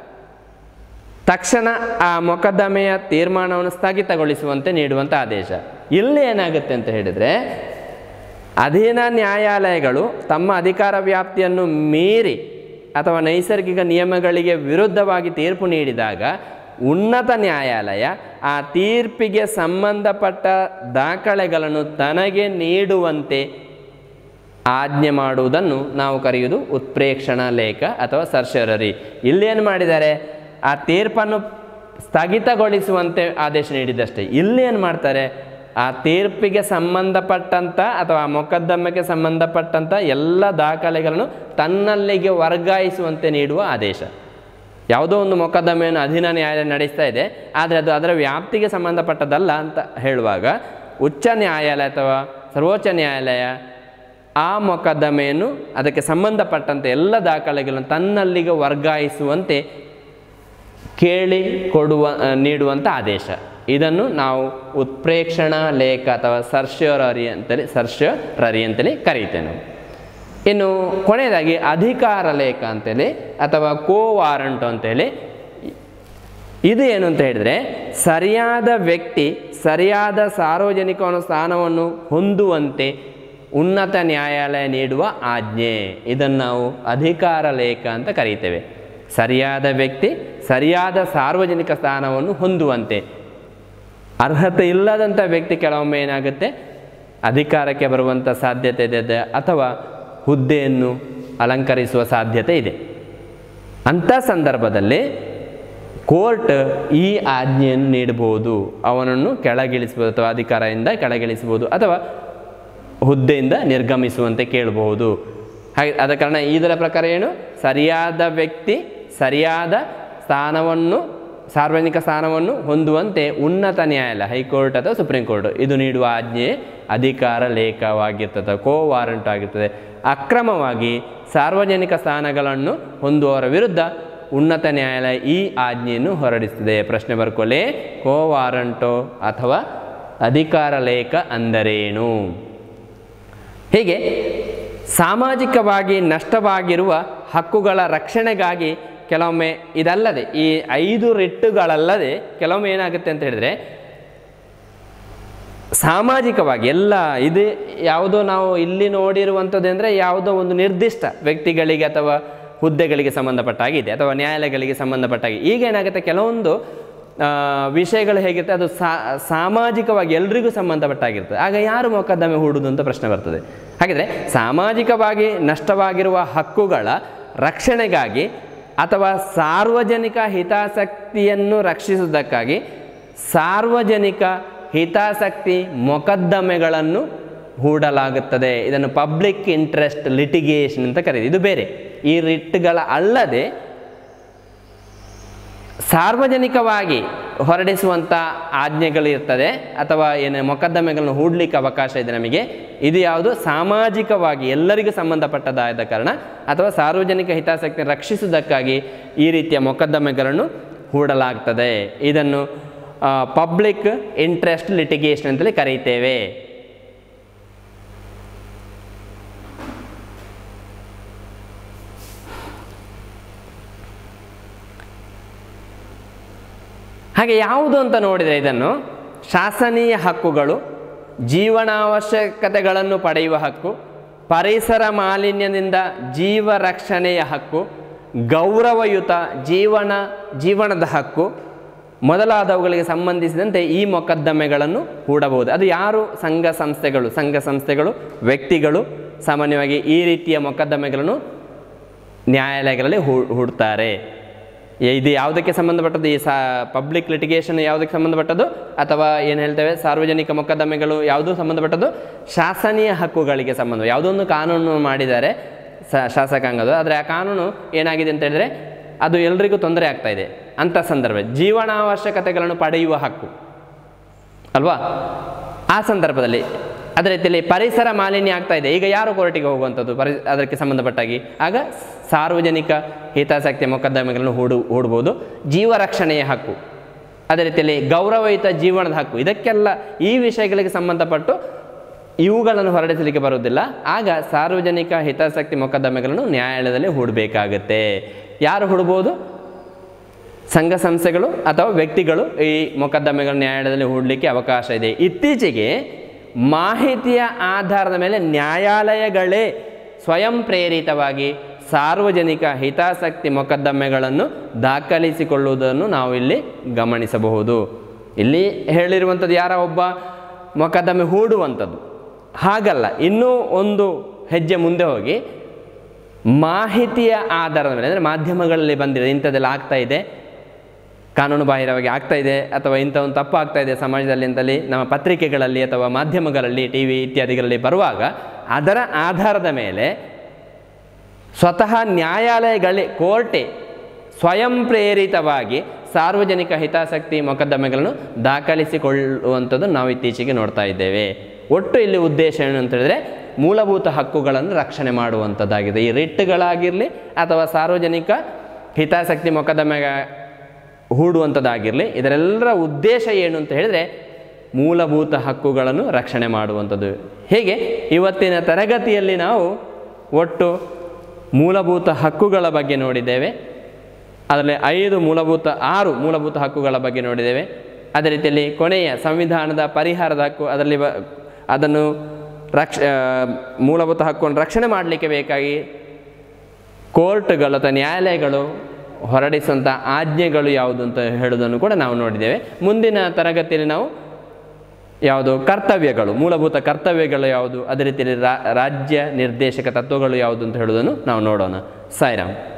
ತಕ್ಷಣ ಆ ಮೊಕದ್ದಮೆಯ ತೀರ್ಮಾನವನ್ನು ಸ್ಥಗಿತಗೊಳಿಸುವಂತೆ ನೀಡುವಂಥ ಆದೇಶ ಇಲ್ಲಿ ಏನಾಗುತ್ತೆ ಅಂತ ಹೇಳಿದರೆ ಅಧೀನ ನ್ಯಾಯಾಲಯಗಳು ತಮ್ಮ ಅಧಿಕಾರ ವ್ಯಾಪ್ತಿಯನ್ನು ಮೀರಿ ಅಥವಾ ನೈಸರ್ಗಿಕ ನಿಯಮಗಳಿಗೆ ವಿರುದ್ಧವಾಗಿ ತೀರ್ಪು ನೀಡಿದಾಗ ಉನ್ನತ ನ್ಯಾಯಾಲಯ ಆ ತೀರ್ಪಿಗೆ ಸಂಬಂಧಪಟ್ಟ ದಾಖಲೆಗಳನ್ನು ತನಗೆ ನೀಡುವಂತೆ ಆಜ್ಞೆ ಮಾಡುವುದನ್ನು ನಾವು ಕರೆಯುವುದು ಉತ್ಪ್ರೇಕ್ಷಣಾ ಲೇಖ ಅಥವಾ ಸರ್ಶರರಿ ಇಲ್ಲೇನು ಮಾಡಿದ್ದಾರೆ ಆ ತೀರ್ಪನ್ನು ಸ್ಥಗಿತಗೊಳಿಸುವಂತೆ ಆದೇಶ ನೀಡಿದ್ದಷ್ಟೇ ಇಲ್ಲೇನು ಮಾಡ್ತಾರೆ ಆ ತೀರ್ಪಿಗೆ ಸಂಬಂಧಪಟ್ಟಂಥ ಅಥವಾ ಆ ಮೊಕದ್ದಮೆಗೆ ಸಂಬಂಧಪಟ್ಟಂಥ ಎಲ್ಲ ದಾಖಲೆಗಳನ್ನು ತನ್ನಲ್ಲಿಗೆ ವರ್ಗಾಯಿಸುವಂತೆ ನೀಡುವ ಆದೇಶ ಯಾವುದೋ ಒಂದು ಮೊಕದ್ದಮೆಯನ್ನು ಅಧೀನ ನ್ಯಾಯಾಲಯ ನಡೆಸ್ತಾ ಇದೆ ಆದರೆ ಅದು ಅದರ ವ್ಯಾಪ್ತಿಗೆ ಸಂಬಂಧಪಟ್ಟದಲ್ಲ ಅಂತ ಹೇಳುವಾಗ ಉಚ್ಚ ನ್ಯಾಯಾಲಯ ಅಥವಾ ಸರ್ವೋಚ್ಚ ನ್ಯಾಯಾಲಯ ಆ ಮೊಕದ್ದಮೆಯನ್ನು ಅದಕ್ಕೆ ಸಂಬಂಧಪಟ್ಟಂತೆ ಎಲ್ಲ ದಾಖಲೆಗಳನ್ನು ತನ್ನಲ್ಲಿಗೆ ವರ್ಗಾಯಿಸುವಂತೆ ಕೇಳಿ ಕೊಡುವ ಆ, ನೀಡುವಂಥ ಆದೇಶ ಇದನ್ನು ನಾವು ಉತ್ಪ್ರೇಕ್ಷಣಾ ಲೇಖ ಅಥವಾ ಸರ್ಶ್ಯರರಿ ಅಂತೇಳಿ ಸರ್ಶ್ಯರರಿ ಅಂತೇಳಿ ಕರೀತೇವೆ ನಾವು ಇನ್ನು ಕೊನೆಯದಾಗಿ ಅಧಿಕಾರ ಲೇಖ ಅಂತೇಳಿ ಅಥವಾ ಕೋ ವಾರಂಟ್ ಅಂತೇಳಿ ಇದು ಏನು ಅಂತ ಹೇಳಿದರೆ ಸರಿಯಾದ ವ್ಯಕ್ತಿ ಸರಿಯಾದ ಸಾರ್ವಜನಿಕ ಸ್ಥಾನವನ್ನು ಹೊಂದುವಂತೆ ಉನ್ನತ ನ್ಯಾಯಾಲಯ ನೀಡುವ ಆಜ್ಞೆ ಇದನ್ನು ನಾವು ಅಧಿಕಾರ ಲೇಖ ಅಂತ ಕರೀತೇವೆ ಸರಿಯಾದ ವ್ಯಕ್ತಿ ಸರಿಯಾದ ಸಾರ್ವಜನಿಕ ಸ್ಥಾನವನ್ನು ಹೊಂದುವಂತೆ ಅರ್ಹತೆ ಇಲ್ಲದಂಥ ವ್ಯಕ್ತಿ ಕೆಲವೊಮ್ಮೆ ಏನಾಗುತ್ತೆ ಅಧಿಕಾರಕ್ಕೆ ಬರುವಂಥ ಸಾಧ್ಯತೆ ಇದೆ ಅಥವಾ ಹುದ್ದೆಯನ್ನು ಅಲಂಕರಿಸುವ ಸಾಧ್ಯತೆ ಇದೆ ಅಂಥ ಸಂದರ್ಭದಲ್ಲಿ ಕೋರ್ಟ್ ಈ ಆಜ್ಞೆಯನ್ನು ನೀಡಬಹುದು ಅವನನ್ನು ಕೆಳಗಿಳಿಸ್ಬೋದು ಅಥವಾ ಅಧಿಕಾರದಿಂದ ಕೆಳಗಿಳಿಸ್ಬೋದು ಅಥವಾ ಹುದ್ದೆಯಿಂದ ನಿರ್ಗಮಿಸುವಂತೆ ಕೇಳಬಹುದು ಹಾಗೆ ಆದ ಕಾರಣ ಇದರ ಪ್ರಕಾರ ಏನು ಸರಿಯಾದ ವ್ಯಕ್ತಿ ಸರಿಯಾದ ಸ್ಥಾನವನ್ನು ಸಾರ್ವಜನಿಕ ಸ್ಥಾನವನ್ನು ಹೊಂದುವಂತೆ ಉನ್ನತ ನ್ಯಾಯಾಲಯ ಹೈಕೋರ್ಟ್ ಅಥವಾ ಸುಪ್ರೀಂ ಕೋರ್ಟ್ ಇದು ನೀಡುವ ಆಜ್ಞೆ ಅಧಿಕಾರ ಲೇಖವಾಗಿರ್ತದೆ ಕೋ ವಾರಂಟ್ ಆಗಿರ್ತದೆ ಅಕ್ರಮವಾಗಿ ಸಾರ್ವಜನಿಕ ಸ್ಥಾನಗಳನ್ನು ಹೊಂದುವವರ ವಿರುದ್ಧ ಉನ್ನತ ನ್ಯಾಯಾಲಯ ಈ ಆಜ್ಞೆಯನ್ನು ಹೊರಡಿಸುತ್ತದೆ ಪ್ರಶ್ನೆ ಬರ್ಕೊಳ್ಳಿ ಕೋ ವಾರಂಟೋ ಅಥವಾ ಅಧಿಕಾರ ಲೇಖ ಅಂದರೇನು ಹೀಗೆ ಸಾಮಾಜಿಕವಾಗಿ ನಷ್ಟವಾಗಿರುವ ಹಕ್ಕುಗಳ ರಕ್ಷಣೆಗಾಗಿ ಕೆಲವೊಮ್ಮೆ ಇದಲ್ಲದೆ ಈ ಐದು ರಿಟ್ಟುಗಳಲ್ಲದೆ ಕೆಲವೊಮ್ಮೆ ಏನಾಗುತ್ತೆ ಅಂತ ಹೇಳಿದರೆ ಸಾಮಾಜಿಕವಾಗಿ ಎಲ್ಲ ಇದು ಯಾವುದೋ ನಾವು ಇಲ್ಲಿ ನೋಡಿರುವಂಥದ್ದು ಅಂದರೆ ಯಾವುದೋ ಒಂದು ನಿರ್ದಿಷ್ಟ ವ್ಯಕ್ತಿಗಳಿಗೆ ಅಥವಾ ಹುದ್ದೆಗಳಿಗೆ ಸಂಬಂಧಪಟ್ಟಾಗಿದೆ ಅಥವಾ ನ್ಯಾಯಾಲಯಗಳಿಗೆ ಸಂಬಂಧಪಟ್ಟಾಗಿ ಈಗ ಏನಾಗುತ್ತೆ ಕೆಲವೊಂದು ಆ, ವಿಷಯಗಳು ಹೇಗಿರುತ್ತೆ ಅದು ಸಾ ಸಾಮಾಜಿಕವಾಗಿ ಎಲ್ರಿಗೂ ಸಂಬಂಧಪಟ್ಟಾಗಿರ್ತದೆ ಆಗ ಯಾರು ಮೊಕದ್ದಮೆ ಹೂಡುವುದು ಅಂತ ಪ್ರಶ್ನೆ ಬರ್ತದೆ ಹಾಗಿದ್ರೆ ಸಾಮಾಜಿಕವಾಗಿ ನಷ್ಟವಾಗಿರುವ ಹಕ್ಕುಗಳ ರಕ್ಷಣೆಗಾಗಿ ಅಥವಾ ಸಾರ್ವಜನಿಕ ಹಿತಾಸಕ್ತಿಯನ್ನು ರಕ್ಷಿಸುವುದಕ್ಕಾಗಿ ಸಾರ್ವಜನಿಕ ಹಿತಾಸಕ್ತಿ ಮೊಕದ್ದಮೆಗಳನ್ನು ಹೂಡಲಾಗುತ್ತದೆ ಇದನ್ನು ಪಬ್ಲಿಕ್ ಇಂಟ್ರೆಸ್ಟ್ ಲಿಟಿಗೇಷನ್ ಅಂತ ಕರೀತೀವಿ ಇದು ಬೇರೆ ಈ ರಿಟ್ಗಳ ಅಲ್ಲದೆ ಸಾರ್ವಜನಿಕವಾಗಿ ಹೊರಡಿಸುವಂಥ ಆಜ್ಞೆಗಳಿರ್ತದೆ ಅಥವಾ ಏನು ಮೊಕದ್ದಮೆಗಳನ್ನು ಹೂಡಲಿಕ್ಕೆ ಅವಕಾಶ ಇದೆ ನಮಗೆ ಇದು ಯಾವುದು ಸಾಮಾಜಿಕವಾಗಿ ಎಲ್ಲರಿಗೂ ಸಂಬಂಧಪಟ್ಟದಾದ ಕಾರಣ ಅಥವಾ ಸಾರ್ವಜನಿಕ ಹಿತಾಸಕ್ತಿ ರಕ್ಷಿಸುವುದಕ್ಕಾಗಿ ಈ ರೀತಿಯ ಮೊಕದ್ದಮೆಗಳನ್ನು ಹೂಡಲಾಗ್ತದೆ ಇದನ್ನು ಪಬ್ಲಿಕ್ ಇಂಟ್ರೆಸ್ಟ್ ಲಿಟಿಗೇಷನ್ ಅಂತೇಳಿ ಕರೀತೇವೆ ಹಾಗೆ ಯಾವುದು ಅಂತ ನೋಡಿದರೆ ಇದನ್ನು ಶಾಸನೀಯ ಹಕ್ಕುಗಳು ಜೀವನಾವಶ್ಯಕತೆಗಳನ್ನು ಪಡೆಯುವ ಹಕ್ಕು ಪರಿಸರ ಮಾಲಿನ್ಯದಿಂದ ಜೀವ ರಕ್ಷಣೆಯ ಹಕ್ಕು ಗೌರವಯುತ ಜೀವನ ಜೀವನದ ಹಕ್ಕು ಮೊದಲಾದವುಗಳಿಗೆ ಸಂಬಂಧಿಸಿದಂತೆ ಈ ಮೊಕದ್ದಮೆಗಳನ್ನು ಹೂಡಬಹುದು ಅದು ಯಾರು ಸಂಘ ಸಂಸ್ಥೆಗಳು ಸಂಘ ಸಂಸ್ಥೆಗಳು ವ್ಯಕ್ತಿಗಳು ಸಾಮಾನ್ಯವಾಗಿ ಈ ರೀತಿಯ ಮೊಕದ್ದಮೆಗಳನ್ನು ನ್ಯಾಯಾಲಯಗಳಲ್ಲಿ ಹೂ ಹೂಡ್ತಾರೆ ಇದು ಯಾವುದಕ್ಕೆ ಸಂಬಂಧಪಟ್ಟದ್ದು ಈ ಸಾ ಪಬ್ಲಿಕ್ ಲಿಟಿಗೇಷನ್ ಯಾವುದಕ್ಕೆ ಸಂಬಂಧಪಟ್ಟದ್ದು ಅಥವಾ ಏನು ಹೇಳ್ತೇವೆ ಸಾರ್ವಜನಿಕ ಮೊಕದ್ದಮೆಗಳು ಯಾವುದು ಸಂಬಂಧಪಟ್ಟದ್ದು ಶಾಸನೀಯ ಹಕ್ಕುಗಳಿಗೆ ಸಂಬಂಧ ಯಾವುದೋ ಒಂದು ಕಾನೂನು ಮಾಡಿದ್ದಾರೆ ಸ ಶಾಸಕಾಂಗದ ಆದರೆ ಆ ಕಾನೂನು ಏನಾಗಿದೆ ಅಂತ ಹೇಳಿದ್ರೆ ಅದು ಎಲ್ರಿಗೂ ತೊಂದರೆ ಆಗ್ತಾ ಇದೆ ಅಂಥ ಸಂದರ್ಭ ಜೀವನಾವಶ್ಯಕತೆಗಳನ್ನು ಪಡೆಯುವ ಹಕ್ಕು ಅಲ್ವಾ ಆ ಸಂದರ್ಭದಲ್ಲಿ ಅದೇ ರೀತಿಯಲ್ಲಿ ಪರಿಸರ ಮಾಲಿನ್ಯ ಆಗ್ತಾ ಇದೆ ಈಗ ಯಾರು ಕೋರ್ಟಿಗೆ ಹೋಗುವಂಥದ್ದು ಪರಿ ಅದಕ್ಕೆ ಸಂಬಂಧಪಟ್ಟಾಗಿ ಆಗ ಸಾರ್ವಜನಿಕ ಹಿತಾಸಕ್ತಿಯ ಮೊಕದ್ದಮೆಗಳನ್ನು ಹೂಡು ಹೂಡ್ಬೋದು ಜೀವ ರಕ್ಷಣೆಯ ಹಕ್ಕು ಅದೇ ರೀತಿಯಲ್ಲಿ ಗೌರವಯುತ ಜೀವನದ ಹಕ್ಕು ಇದಕ್ಕೆಲ್ಲ ಈ ವಿಷಯಗಳಿಗೆ ಸಂಬಂಧಪಟ್ಟು ಇವುಗಳನ್ನು ಹೊರಡಿಸಲಿಕ್ಕೆ ಬರುವುದಿಲ್ಲ ಆಗ ಸಾರ್ವಜನಿಕ ಹಿತಾಸಕ್ತಿ ಮೊಕದ್ದಮೆಗಳನ್ನು ನ್ಯಾಯಾಲಯದಲ್ಲಿ ಹೂಡಬೇಕಾಗತ್ತೆ ಯಾರು ಹೂಡ್ಬೋದು ಸಂಘ ಸಂಸ್ಥೆಗಳು ಅಥವಾ ವ್ಯಕ್ತಿಗಳು ಈ ಮೊಕದ್ದಮೆಗಳ ನ್ಯಾಯಾಲಯದಲ್ಲಿ ಹೂಡಲಿಕ್ಕೆ ಅವಕಾಶ ಇದೆ ಇತ್ತೀಚೆಗೆ ಮಾಹಿತಿಯ ಆಧಾರದ ಮೇಲೆ ನ್ಯಾಯಾಲಯಗಳೇ ಸ್ವಯಂ ಪ್ರೇರಿತವಾಗಿ ಸಾರ್ವಜನಿಕ ಹಿತಾಸಕ್ತಿ ಮೊಕದ್ದಮೆಗಳನ್ನು ದಾಖಲಿಸಿಕೊಳ್ಳುವುದನ್ನು ನಾವು ಇಲ್ಲಿ ಗಮನಿಸಬಹುದು ಇಲ್ಲಿ ಹೇಳಿರುವಂಥದ್ದು ಯಾರ ಒಬ್ಬ ಮೊಕದ್ದಮೆ ಹೂಡುವಂಥದ್ದು ಹಾಗಲ್ಲ ಇನ್ನೂ ಒಂದು ಹೆಜ್ಜೆ ಮುಂದೆ ಹೋಗಿ ಮಾಹಿತಿಯ ಆಧಾರದ ಮೇಲೆ ಅಂದರೆ ಮಾಧ್ಯಮಗಳಲ್ಲಿ ಬಂದಿದೆ ಇಂಥದ್ದೆಲ್ಲ ಆಗ್ತಾ ಇದೆ ಕಾನೂನು ಬಾಹಿರವಾಗಿ ಆಗ್ತಾ ಇದೆ ಅಥವಾ ಇಂಥ ಒಂದು ತಪ್ಪು ಆಗ್ತಾ ಇದೆ ಸಮಾಜದಲ್ಲಿ ಅಂತಲ್ಲಿ ನಮ್ಮ ಪತ್ರಿಕೆಗಳಲ್ಲಿ ಅಥವಾ ಮಾಧ್ಯಮಗಳಲ್ಲಿ ಟಿ ವಿ ಇತ್ಯಾದಿಗಳಲ್ಲಿ ಬರುವಾಗ ಅದರ ಆಧಾರದ ಮೇಲೆ ಸ್ವತಃ ನ್ಯಾಯಾಲಯಗಳೇ ಕೋರ್ಟೆ ಸ್ವಯಂ ಪ್ರೇರಿತವಾಗಿ ಸಾರ್ವಜನಿಕ ಹಿತಾಸಕ್ತಿ ಮೊಕದ್ದಮೆಗಳನ್ನು ದಾಖಲಿಸಿಕೊಳ್ಳುವಂಥದ್ದು ನಾವು ಇತ್ತೀಚೆಗೆ ನೋಡ್ತಾ ಇದ್ದೇವೆ ಒಟ್ಟು ಇಲ್ಲಿ ಉದ್ದೇಶ ಏನು ಅಂತ ಹೇಳಿದ್ರೆ ಮೂಲಭೂತ ಹಕ್ಕುಗಳನ್ನು ರಕ್ಷಣೆ ಮಾಡುವಂಥದ್ದಾಗಿದೆ ಈ ರಿಟ್ಗಳಾಗಿರಲಿ ಅಥವಾ ಸಾರ್ವಜನಿಕ ಹಿತಾಸಕ್ತಿ ಮೊಕದ್ದಮೆ ಹೂಡುವಂಥದ್ದಾಗಿರಲಿ ಇದರೆಲ್ಲರ ಉದ್ದೇಶ ಏನು ಅಂತ ಹೇಳಿದರೆ ಮೂಲಭೂತ ಹಕ್ಕುಗಳನ್ನು ರಕ್ಷಣೆ ಮಾಡುವಂಥದ್ದು ಹೇಗೆ ಇವತ್ತಿನ ತರಗತಿಯಲ್ಲಿ ನಾವು ಒಟ್ಟು ಮೂಲಭೂತ ಹಕ್ಕುಗಳ ಬಗ್ಗೆ ನೋಡಿದ್ದೇವೆ ಅದರಲ್ಲಿ ಐದು ಮೂಲಭೂತ ಆರು ಮೂಲಭೂತ ಹಕ್ಕುಗಳ ಬಗ್ಗೆ ನೋಡಿದ್ದೇವೆ ಅದೇ ರೀತಿಯಲ್ಲಿ ಕೊನೆಯ ಸಂವಿಧಾನದ ಪರಿಹಾರದ ಹಕ್ಕು ಅದರಲ್ಲಿ ಬ ಅದನ್ನು ರಕ್ಷ ಆ, ಮೂಲಭೂತ ಹಕ್ಕನ್ನು ರಕ್ಷಣೆ ಮಾಡಲಿಕ್ಕೆ ಬೇಕಾಗಿ ಕೋರ್ಟ್ಗಳು ಅಥವಾ ನ್ಯಾಯಾಲಯಗಳು ಹೊರಡಿಸುವಂಥ ಆಜ್ಞೆಗಳು ಯಾವುದು ಅಂತ ಹೇಳೋದನ್ನು ಕೂಡ ನಾವು ನೋಡಿದ್ದೇವೆ ಮುಂದಿನ ತರಗತಿಯಲ್ಲಿ ನಾವು ಯಾವುದು ಕರ್ತವ್ಯಗಳು ಮೂಲಭೂತ ಕರ್ತವ್ಯಗಳು ಯಾವುದು ಅದೇ ರೀತಿಯಲ್ಲಿ ರಾ ರಾಜ್ಯ ನಿರ್ದೇಶಕ ತತ್ವಗಳು ಯಾವುದು ಅಂತ ಹೇಳೋದನ್ನು ನಾವು ನೋಡೋಣ ಸಾಯಿರಾಮ್